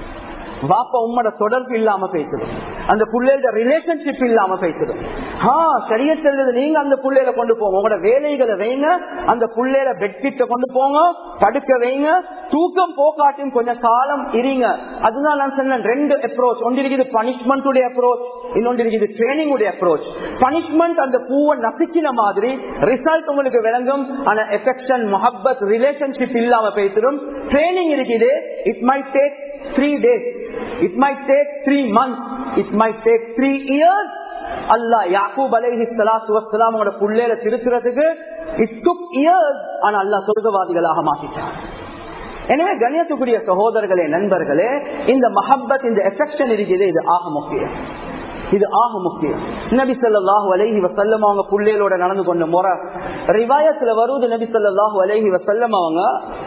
வாப்பா உம்மோட தொடர்பு இல்லாம பேசுது அந்த புள்ளையோட ரிலேஷன்ஷிப் இல்லாம பேசுது ஆ சரிய செல்வது நீங்க அந்த புள்ளையில கொண்டு போங்க உங்களோட வேலைகளை வைங்க அந்த புள்ளையில பெட்கிட்ட கொண்டு போங்க படுக்க வைங்க தூக்கம் போக்காட்டும் கொஞ்சம் காலம் இருங்க அதனால நான் சொன்னேன் ரெண்டு அப்ரோச் ஒன்று இருக்குது பனிஷ்மெண்ட் உடைய அப்ரோச் இன்னொன்று இருக்குது ட்ரைனிங் உடைய அப்ரோச் பனிஷ்மெண்ட் அந்த பூவை நசுக்கின மாதிரி ரிசல்ட் உங்களுக்கு விளங்கும் ஆனா எஃபெக்ஷன் மொஹப்பத் ரிலேஷன்ஷிப் இல்லாம பேசிடும் ட்ரைனிங் இருக்குது it may take three days it may take three month it may take three years அல்லா யாக்கூப் அலைஹி ஸலாத்து வஸ்ஸலாம் அவங்களோட புள்ளையில திருத்துறதுக்கு இட் டுக் இயர்ஸ் ஆனா அல்லாஹ் சொர்க்கவாதிகளாக மாத்திட்டார் எனவே கண்ணியத்துக்குரிய சகோதரர்களே நண்பர்களே இந்த மஹப்பத் இந்த எஃபெக்ஷன் இருக்குது இது ஆக முக்கியம் இது ஆக முக்கியம் நபி சொல்லாஹு அலைஹி வசல்லம் அவங்க புள்ளைகளோட நடந்து கொண்ட முறை ரிவாயத்துல வருவது நபி சொல்லாஹு அலைஹி வசல்லம் அவங்க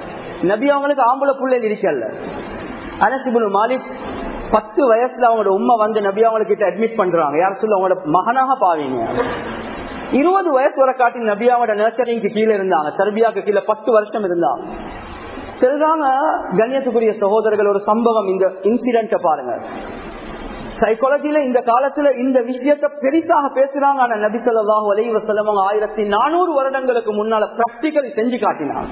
நபி அவங்களுக்கு ஆம்பளை புள்ளைகள் இருக்கல்ல அனசிபுல் மாலிக் பத்து வயசுல அவங்களோட உண்மை வந்து நபி அவங்ககிட்ட அட்மிட் பண்றாங்க யார் சொல்ல அவங்களோட மகனாக பாவீங்க இருபது வயசு வரை காட்டி நபியாவோட நர்சரிங்க்கு கீழே இருந்தாங்க சர்பியாக்கு கீழே பத்து வருஷம் இருந்தாங்க சொல்றாங்க கண்ணியத்துக்குரிய சகோதரர்கள் ஒரு சம்பவம் இந்த இன்சிடென்ட பாருங்க சைக்காலஜில இந்த காலத்துல இந்த விஷயத்த பெரிசாக பேசுறாங்க ஆனா நபி சொல்லாஹு அலைஹி வஸல்லம் ஆயிரத்தி நானூறு வருடங்களுக்கு முன்னால பிராக்டிக்கல் செஞ்சு காட்டினாங்க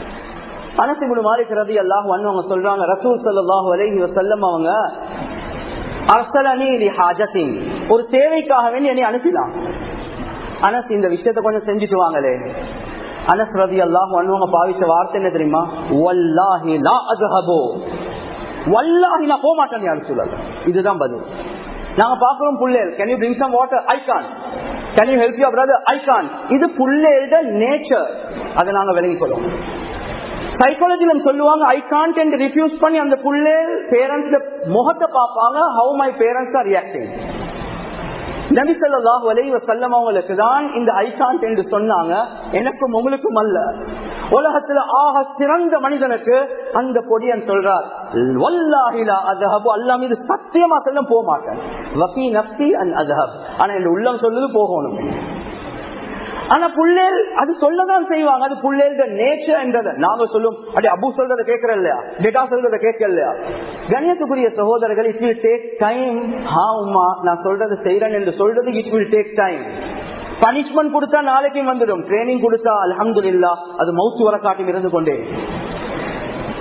அனசிபுடு மாலிக் ரதி அல்லாஹ் அவங்க சொல்றாங்க ரசூல் சல்லாஹூ அலைஹி வசல்லம் அவங்க ஒரு தேவைக்காக வேண்டி என்னை அனுப்பினான் அனஸ் இந்த விஷயத்த கொஞ்சம் செஞ்சுட்டு வாங்களே அனஸ் ரதி அல்லாஹ் அவங்க பாவிச்ச வார்த்தை என்ன தெரியுமா வல்லாஹி லா அஜஹபோ வல்லாஹி நான் போக மாட்டேன் யாரும் சொல்லல இதுதான் பதில் நாங்க பாக்குறோம் புள்ளேல் can you bring some water I can't can you help you brother I can't இது புள்ளேட நேச்சர் அதை நாங்க விலகிக் கொள்ளும் சைக்காலஜில சொல்லுவாங்க ஐ கான்ட் என்று ரிஃப்யூஸ் பண்ணி அந்த புள்ளே பேரண்ட்ஸ் முகத்தை பார்ப்பாங்க how my parents are reacting நபி சொல்லாஹ் வலைவ செல்லம் அவங்களுக்கு தான் இந்த ஐகான்ட் என்று சொன்னாங்க எனக்கும் உங்களுக்கும் அல்ல உலகத்துல ஆக சிறந்த மனிதனுக்கு அந்த பொடியன் சொல்றார் வல்லாஹிலா அதஹபு அல்லா மீது சத்தியமா செல்லம் போக மாட்டேன் வக்கி நப்தி அன் அதஹப் ஆனா என் உள்ளம் சொல்லுது போகணும் ஆனா புள்ளேல் அது சொல்லதான் செய்வாங்க அது புள்ளேல்ட நேச்சர் என்றதை நாங்க சொல்லும் அப்படி அபு சொல்றதை கேட்கற இல்லையா டேட்டா சொல்றதை கேட்க இல்லையா கணியத்துக்குரிய சகோதரர்கள் இட் வில் டேக் டைம் ஹா உமா நான் சொல்றதை செய்யறேன் என்று சொல்றது it will take time punishment கொடுத்தா நாளைக்கும் வந்துடும் ட்ரைனிங் கொடுத்தா அலமது இல்லா அது மவுத்து வர காட்டி இருந்து கொண்டே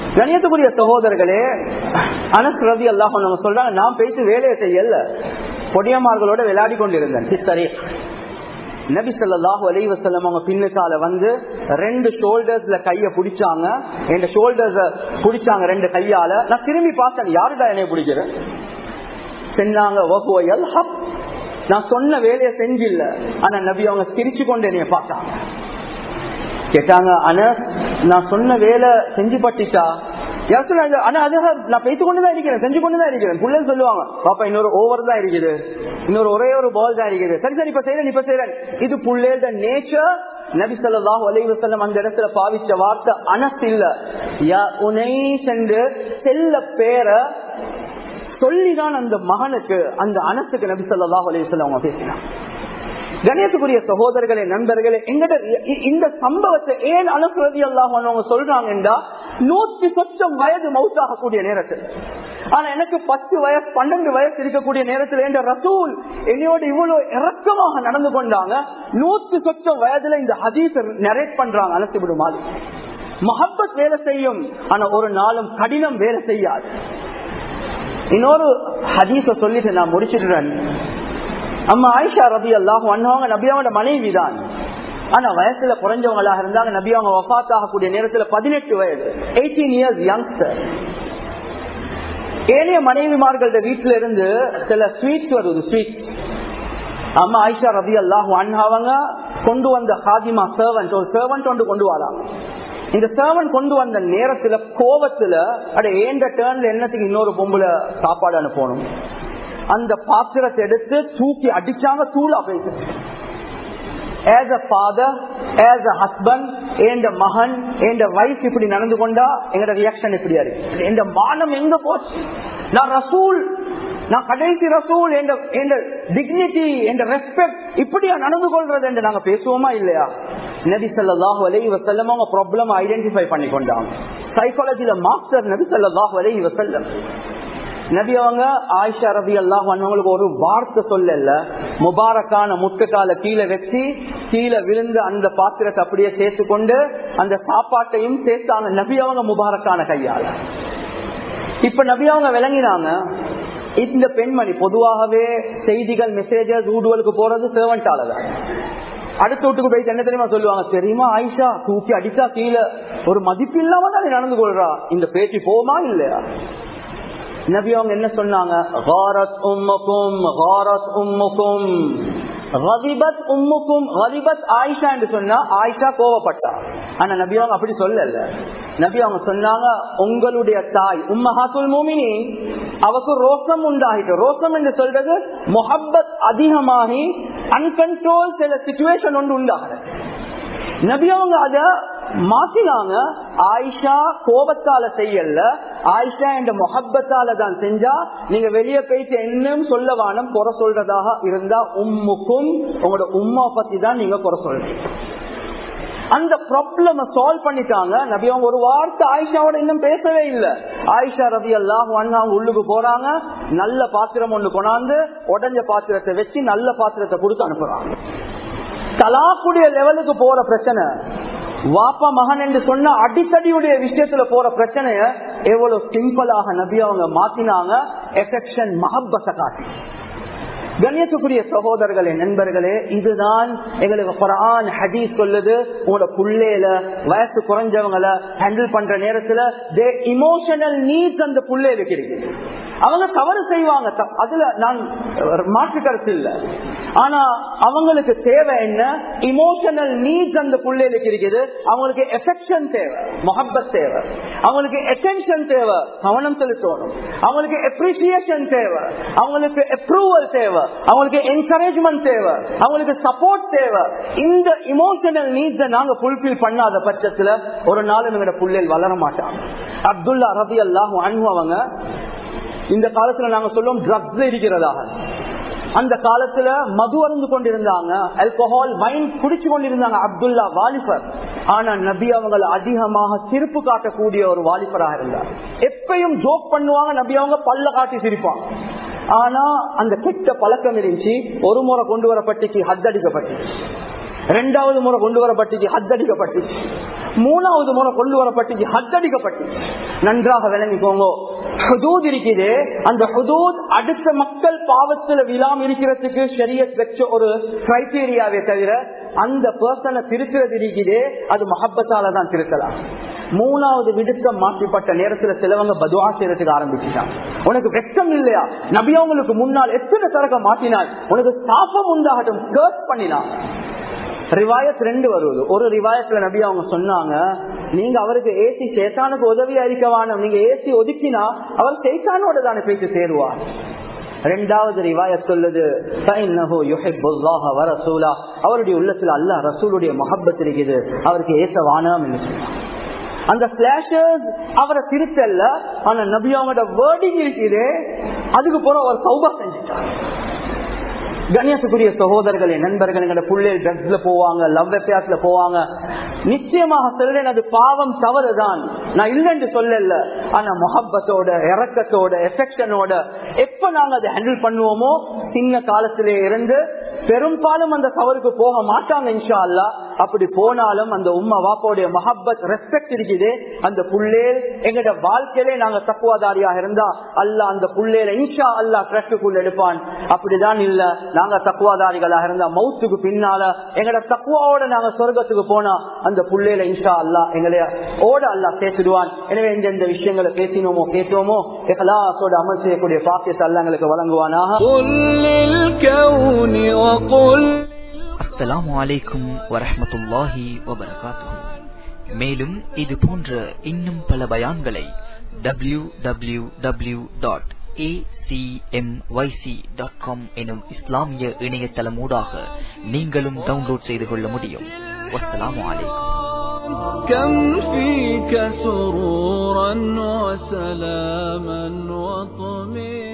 கணியத்துக்குரிய சகோதரர்களே அனஸ் ரவி அல்லாஹ் நம்ம சொல்றாங்க நான் பேசி வேலையை செய்யல பொடியமார்களோட விளையாடி கொண்டிருந்தேன் சரி நபி சொல்லாஹு அலி வசல்லம் அவங்க பின்னுக்கால வந்து ரெண்டு ஷோல்டர்ஸ்ல கைய பிடிச்சாங்க என் ஷோல்டர்ஸ் பிடிச்சாங்க ரெண்டு கையால நான் திரும்பி பார்த்தேன் யாருடா என்னை பிடிக்கிறேன் சென்னாங்க வகுவையல் ஹப் நான் சொன்ன வேலையை செஞ்சில்ல ஆனா நபி அவங்க சிரிச்சு கொண்டு என்னைய பார்த்தாங்க கேட்டாங்க ஆனா நான் சொன்ன வேலை செஞ்சு பட்டுச்சா ஆனா அது நான் பேசி கொண்டுதான் இருக்கிறேன் செஞ்சு கொண்டுதான் இருக்கிறேன் புள்ள சொல்லுவாங்க பாப்பா இன்னொரு ஓவர் தான் இருக்குது இன்னொரு ஒரே ஒரு பால் தான் இருக்குது சரி சரி இப்ப செய்யறேன் இப்ப செய்யறேன் இது புள்ளேட நேச்சர் நபி சொல்லாஹு அலைவசல்லம் அந்த இடத்துல பாவிச்ச வார்த்தை அனஸ் இல்ல உனை சென்று செல்ல பேரை சொல்லிதான் அந்த மகனுக்கு அந்த அனசுக்கு நபி சொல்லாஹு அலைவசல்லம் அவங்க பேசினாங்க கணேசக்குரிய சகோதரர்களே நண்பர்களே எங்கட இந்த சம்பவத்தை ஏன் அனுப்புறது எல்லாம் அவங்க சொல்றாங்கன்றா நூத்தி சொச்சம் வயது மவுத்தாகக்கூடிய நேரத்தில் ஆனா எனக்கு பத்து வயசு பன்னெண்டு வயசு இருக்கக்கூடிய நேரத்தில் என்ற ரசூல் என்னையோட இவ்வளவு இறக்கமாக நடந்து கொண்டாங்க நூத்தி சொச்சம் வயதுல இந்த ஹதீஸ் நரேட் பண்றாங்க அலசி விடுமாறு மஹப்பத் வேலை செய்யும் ஆனா ஒரு நாளும் கடினம் வேலை செய்யாது இன்னொரு ஹதீஸ சொல்லிட்டு நான் முடிச்சிடுறேன் அம்மா ஆயிஷா ரபி அல்லாஹ் அண்ணவங்க நபியாவோட மனைவி தான் ஆனா வயசுல குறைஞ்சவங்களாக இருந்தாங்க நபி அவங்க வஃத் ஆகக்கூடிய நேரத்துல பதினெட்டு வயது எயிட்டீன் இயர்ஸ் யங்ஸ்டர் ஏழைய மனைவிமார்கள்ட வீட்டுல இருந்து சில ஸ்வீட்ஸ் வருது ஸ்வீட் அம்மா ஆயிஷா ரபி அல்லாஹ் அவங்க கொண்டு வந்த ஹாதிமா சர்வன்ட் ஒரு சர்வன்ட் ஒன்று கொண்டு வராங்க இந்த சர்வன் கொண்டு வந்த நேரத்துல கோபத்துல அட ஏண்ட டேர்ன்ல என்னத்துக்கு இன்னொரு பொம்புல சாப்பாடு அனுப்பணும் அந்த பாத்திரத்தை எடுத்து தூக்கி அடிச்சாங்க தூளா போயிட்டு as a father as a husband என்ற மகன் என்ற வைஃப் இப்படி நடந்து கொண்டா எங்கட ரியாக்ஷன் இப்படியா இருக்கு எந்த மானம் எங்க போச்சு நான் ரசூல் நான் கடைசி ரசூல் என்ற டிக்னிட்டி என்ற ரெஸ்பெக்ட் இப்படியா நடந்து கொள்றது என்று நாங்க பேசுவோமா இல்லையா நபி சல்லாஹு அலை வசல்லம் அவங்க ப்ராப்ளம் ஐடென்டிஃபை பண்ணி கொண்டாங்க சைக்காலஜில மாஸ்டர் நபி சல்லாஹு அலை வசல்லம் நபி அவங்க ஆயிஷா ரபி அல்லாஹ் அவங்களுக்கு ஒரு வார்த்தை சொல்லல முபாரக்கான முட்டுக்கால கீழே வச்சு கீழே விழுந்து அந்த பாத்திரத்தை அப்படியே சேர்த்து கொண்டு அந்த சாப்பாட்டையும் சேர்த்தாங்க நபி அவங்க முபாரக்கான கையால இப்ப நபி அவங்க விளங்கினாங்க இந்த பெண்மணி பொதுவாகவே செய்திகள் மெசேஜஸ் ஊடுவலுக்கு போறது சேவன்டால தான் அடுத்த வீட்டுக்கு போயிட்டு என்ன தெரியுமா சொல்லுவாங்க தெரியுமா ஆயிஷா தூக்கி அடிச்சா கீழே ஒரு மதிப்பு இல்லாம தான் நடந்து கொள்றா இந்த பேச்சு போமா இல்லையா நபி அவங்க என்ன சொன்னாங்க ஆயிஷா என்று சொன்னா ஆயிஷா கோவப்பட்டா ஆனா நபி அவங்க அப்படி சொல்லல நபி அவங்க சொன்னாங்க உங்களுடைய தாய் உம்மஹாத்துல் மோமினி அவக்கு ரோசம் உண்டாகிட்டு ரோசம் என்று சொல்றது மொஹப்பத் அதிகமாகி அன்கன்ட்ரோல் சில சுச்சுவேஷன் ஒன்று உண்டாகுது நபி அவங்க அத மாத்தினாங்க ஆயிஷா கோபத்தால செய்யல ஆயிஷா என்ற மொஹப்பத்தால தான் செஞ்சா நீங்க வெளியே போயிட்டு என்னன்னு சொல்ல வானம் குறை சொல்றதாக இருந்தா உம்முக்கும் உங்களோட உம்மா பத்தி தான் நீங்க குறை சொல்றீங்க அந்த ப்ராப்ளம சால்வ் பண்ணிட்டாங்க நபி அவங்க ஒரு வார்த்தை ஆயிஷாவோட இன்னும் பேசவே இல்லை ஆயிஷா ரவி எல்லாம் அவங்க உள்ளுக்கு போறாங்க நல்ல பாத்திரம் ஒண்ணு கொண்டாந்து உடஞ்ச பாத்திரத்தை வச்சு நல்ல பாத்திரத்தை கொடுத்து அனுப்புறாங்க தலாக்குடைய லெவலுக்கு போற பிரச்சனை வாப்பா மகன் என்று சொன்ன அடித்தடியுடைய விஷயத்துல போற பிரச்சனைய எவ்வளவு சிம்பிளாக நபி அவங்க மாத்தினாங்க எஃபெக்ஷன் மஹப்பத்தை காட்டி கண்ணியத்துக்குரிய சகோதரர்களே நண்பர்களே இதுதான் எங்களுக்கு குரான் ஹதீஸ் சொல்லுது உங்களோட புள்ளையில வயசு குறைஞ்சவங்களை ஹேண்டில் பண்ற நேரத்துல தே இமோஷனல் நீட்ஸ் அந்த புள்ளைகளுக்கு இருக்கு அவங்க தவறு செய்வாங்க அதுல நான் மாற்று கருத்து இல்லை ஆனா அவங்களுக்கு தேவை என்ன இமோஷனல் நீட்ஸ் அந்த பிள்ளைகளுக்கு இருக்குது அவங்களுக்கு எஃபெக்ஷன் தேவை மொஹப்பத் தேவை அவங்களுக்கு அட்டென்ஷன் தேவை கவனம் செலுத்தணும் அவங்களுக்கு அப்ரிசியேஷன் தேவை அவங்களுக்கு அப்ரூவல் தேவை அவங்களுக்கு என்கரேஜ்மெண்ட் தேவை அவங்களுக்கு சப்போர்ட் தேவை இந்த இமோஷனல் நீட்ஸை நாங்க ஃபுல்பில் பண்ணாத பட்சத்துல ஒரு நாள் எங்களோட பிள்ளைகள் வளர மாட்டாங்க அப்துல்லா ரபி அல்லாஹ் அவங்க இந்த காலத்துல நாங்க சொல்லுவோம் ட்ரக்ஸ் இருக்கிறதாக அந்த காலத்துல மது அருந்து கொண்டிருந்தாங்க ஆல்கஹால் வைன் குடிச்சு கொண்டிருந்தாங்க அப்துல்லா வாலிபர் ஆனா நபி அவங்க அதிகமாக சிரிப்பு காட்டக்கூடிய ஒரு வாலிபராக இருந்தார் எப்பயும் ஜோக் பண்ணுவாங்க நபி அவங்க பல்ல காட்டி சிரிப்பாங்க ஆனா அந்த கெட்ட பழக்கம் இருந்துச்சு ஒரு முறை கொண்டு வரப்பட்டுச்சு ஹத்தடிக்கப்பட்டுச்சு ரெண்டாவது முறை கொண்டு வரப்பட்டுச்சு ஹத்தடிக்கப்பட்டுச்சு மூணாவது முறை கொண்டு வரப்பட்டுச்சு ஹத்தடிக்கப்பட்டுச்சு நன்றாக விளங்கிக்கோங்க ஹுதூத் இருக்குது அந்த ஹுதூத் அடுத்த மக்கள் பாவத்துல விழாம இருக்கிறதுக்கு ஷரியத் வச்ச ஒரு கிரைட்டீரியாவே தவிர அந்த பர்சனை திருத்துறது இருக்குது அது மஹப்பத்தால தான் திருத்தலாம் மூணாவது விடுக்க மாற்றிப்பட்ட நேரத்துல சிலவங்க பதுவா செய்யறதுக்கு ஆரம்பிச்சுட்டான் உனக்கு வெக்கம் இல்லையா நபி அவங்களுக்கு முன்னால் எத்தனை தரக்க மாட்டினாள் உனக்கு சாபம் உண்டாகட்டும் கேர்ஸ் பண்ணினான் ரிவாயத் ரெண்டு வருவது ஒரு ரிவாயத்துல நபி அவங்க சொன்னாங்க நீங்க அவருக்கு ஏசி சேத்தானுக்கு உதவியா இருக்க வேணும் நீங்க ஏசி ஒதுக்கினா அவர் சேத்தானோட தானே போயிட்டு சேருவார் ரெண்டாவது ரிவாயத் சொல்லுது அவருடைய உள்ளத்துல அல்ல ரசூலுடைய மொஹப்பத் இருக்குது அவருக்கு ஏச வானம் என்று சொன்னாங்க அந்த ஸ்லாஷர்ஸ் அவரை திருத்தல்ல ஆனா நபி அவங்களோட வேர்டிங் இருக்குது அதுக்கு போற ஒரு சௌபா செஞ்சுட்டாங்க கண்ணியத்துக்குரிய சகோதரர்களே நண்பர்கள் எங்களோட புள்ளைகள் ட்ரக்ஸ்ல போவாங்க லவ் அஃபேர்ஸ்ல போவாங்க நிச்சயமாக சொல்றேன் அது பாவம் தவறுதான் நான் இல்லைன்னு சொல்லல ஆனா முகப்பத்தோட இறக்கத்தோட எஃபெக்ஷனோட எப்ப நாங்க அதை ஹேண்டில் பண்ணுவோமோ சின்ன காலத்திலே இருந்து பெரும்பாலும் அந்த தவறுக்கு போக மாட்டாங்க இன்ஷா அல்லா அப்படி போனாலும் அந்த உம்மா வாப்பாவுடைய மஹப்பத் ரெஸ்பெக்ட் இருக்குது அந்த புள்ளேல் எங்கட வாழ்க்கையிலே நாங்க தக்குவாதாரியாக இருந்தா அல்ல அந்த புள்ளேல இன்ஷா அல்லா ட்ரஸ்டுக்குள்ள எடுப்பான் அப்படிதான் இல்ல நாங்க தக்குவாதாரிகளாக இருந்தா மவுத்துக்கு பின்னால எங்கட தக்குவாவோட நாங்க சொர்க்கத்துக்கு போனா அந்த புள்ளேல இன்ஷா அல்லா எங்களை ஓட அல்லா பேசிடுவான் எனவே எந்தெந்த விஷயங்களை பேசினோமோ கேட்டோமோ எகலாசோட அமல் செய்யக்கூடிய பாக்கியத்தை அல்ல எங்களுக்கு வழங்குவானாக அஸ்ஸலாமு அலைக்கும் வரஹமத்துல்லாஹி வபரகாத்துஹு மேலும் இது போன்ற இன்னும் பல பயான்களை W W W dot acmyc.com எனும் இஸ்லாமிய இணையதளம் ஊடாக நீங்களும் டவுன்லோட் செய்து கொள்ள முடியும் வஸ்ஸலாமு அலைக்கும் كم فيك سرورا وسلاما وطمئنا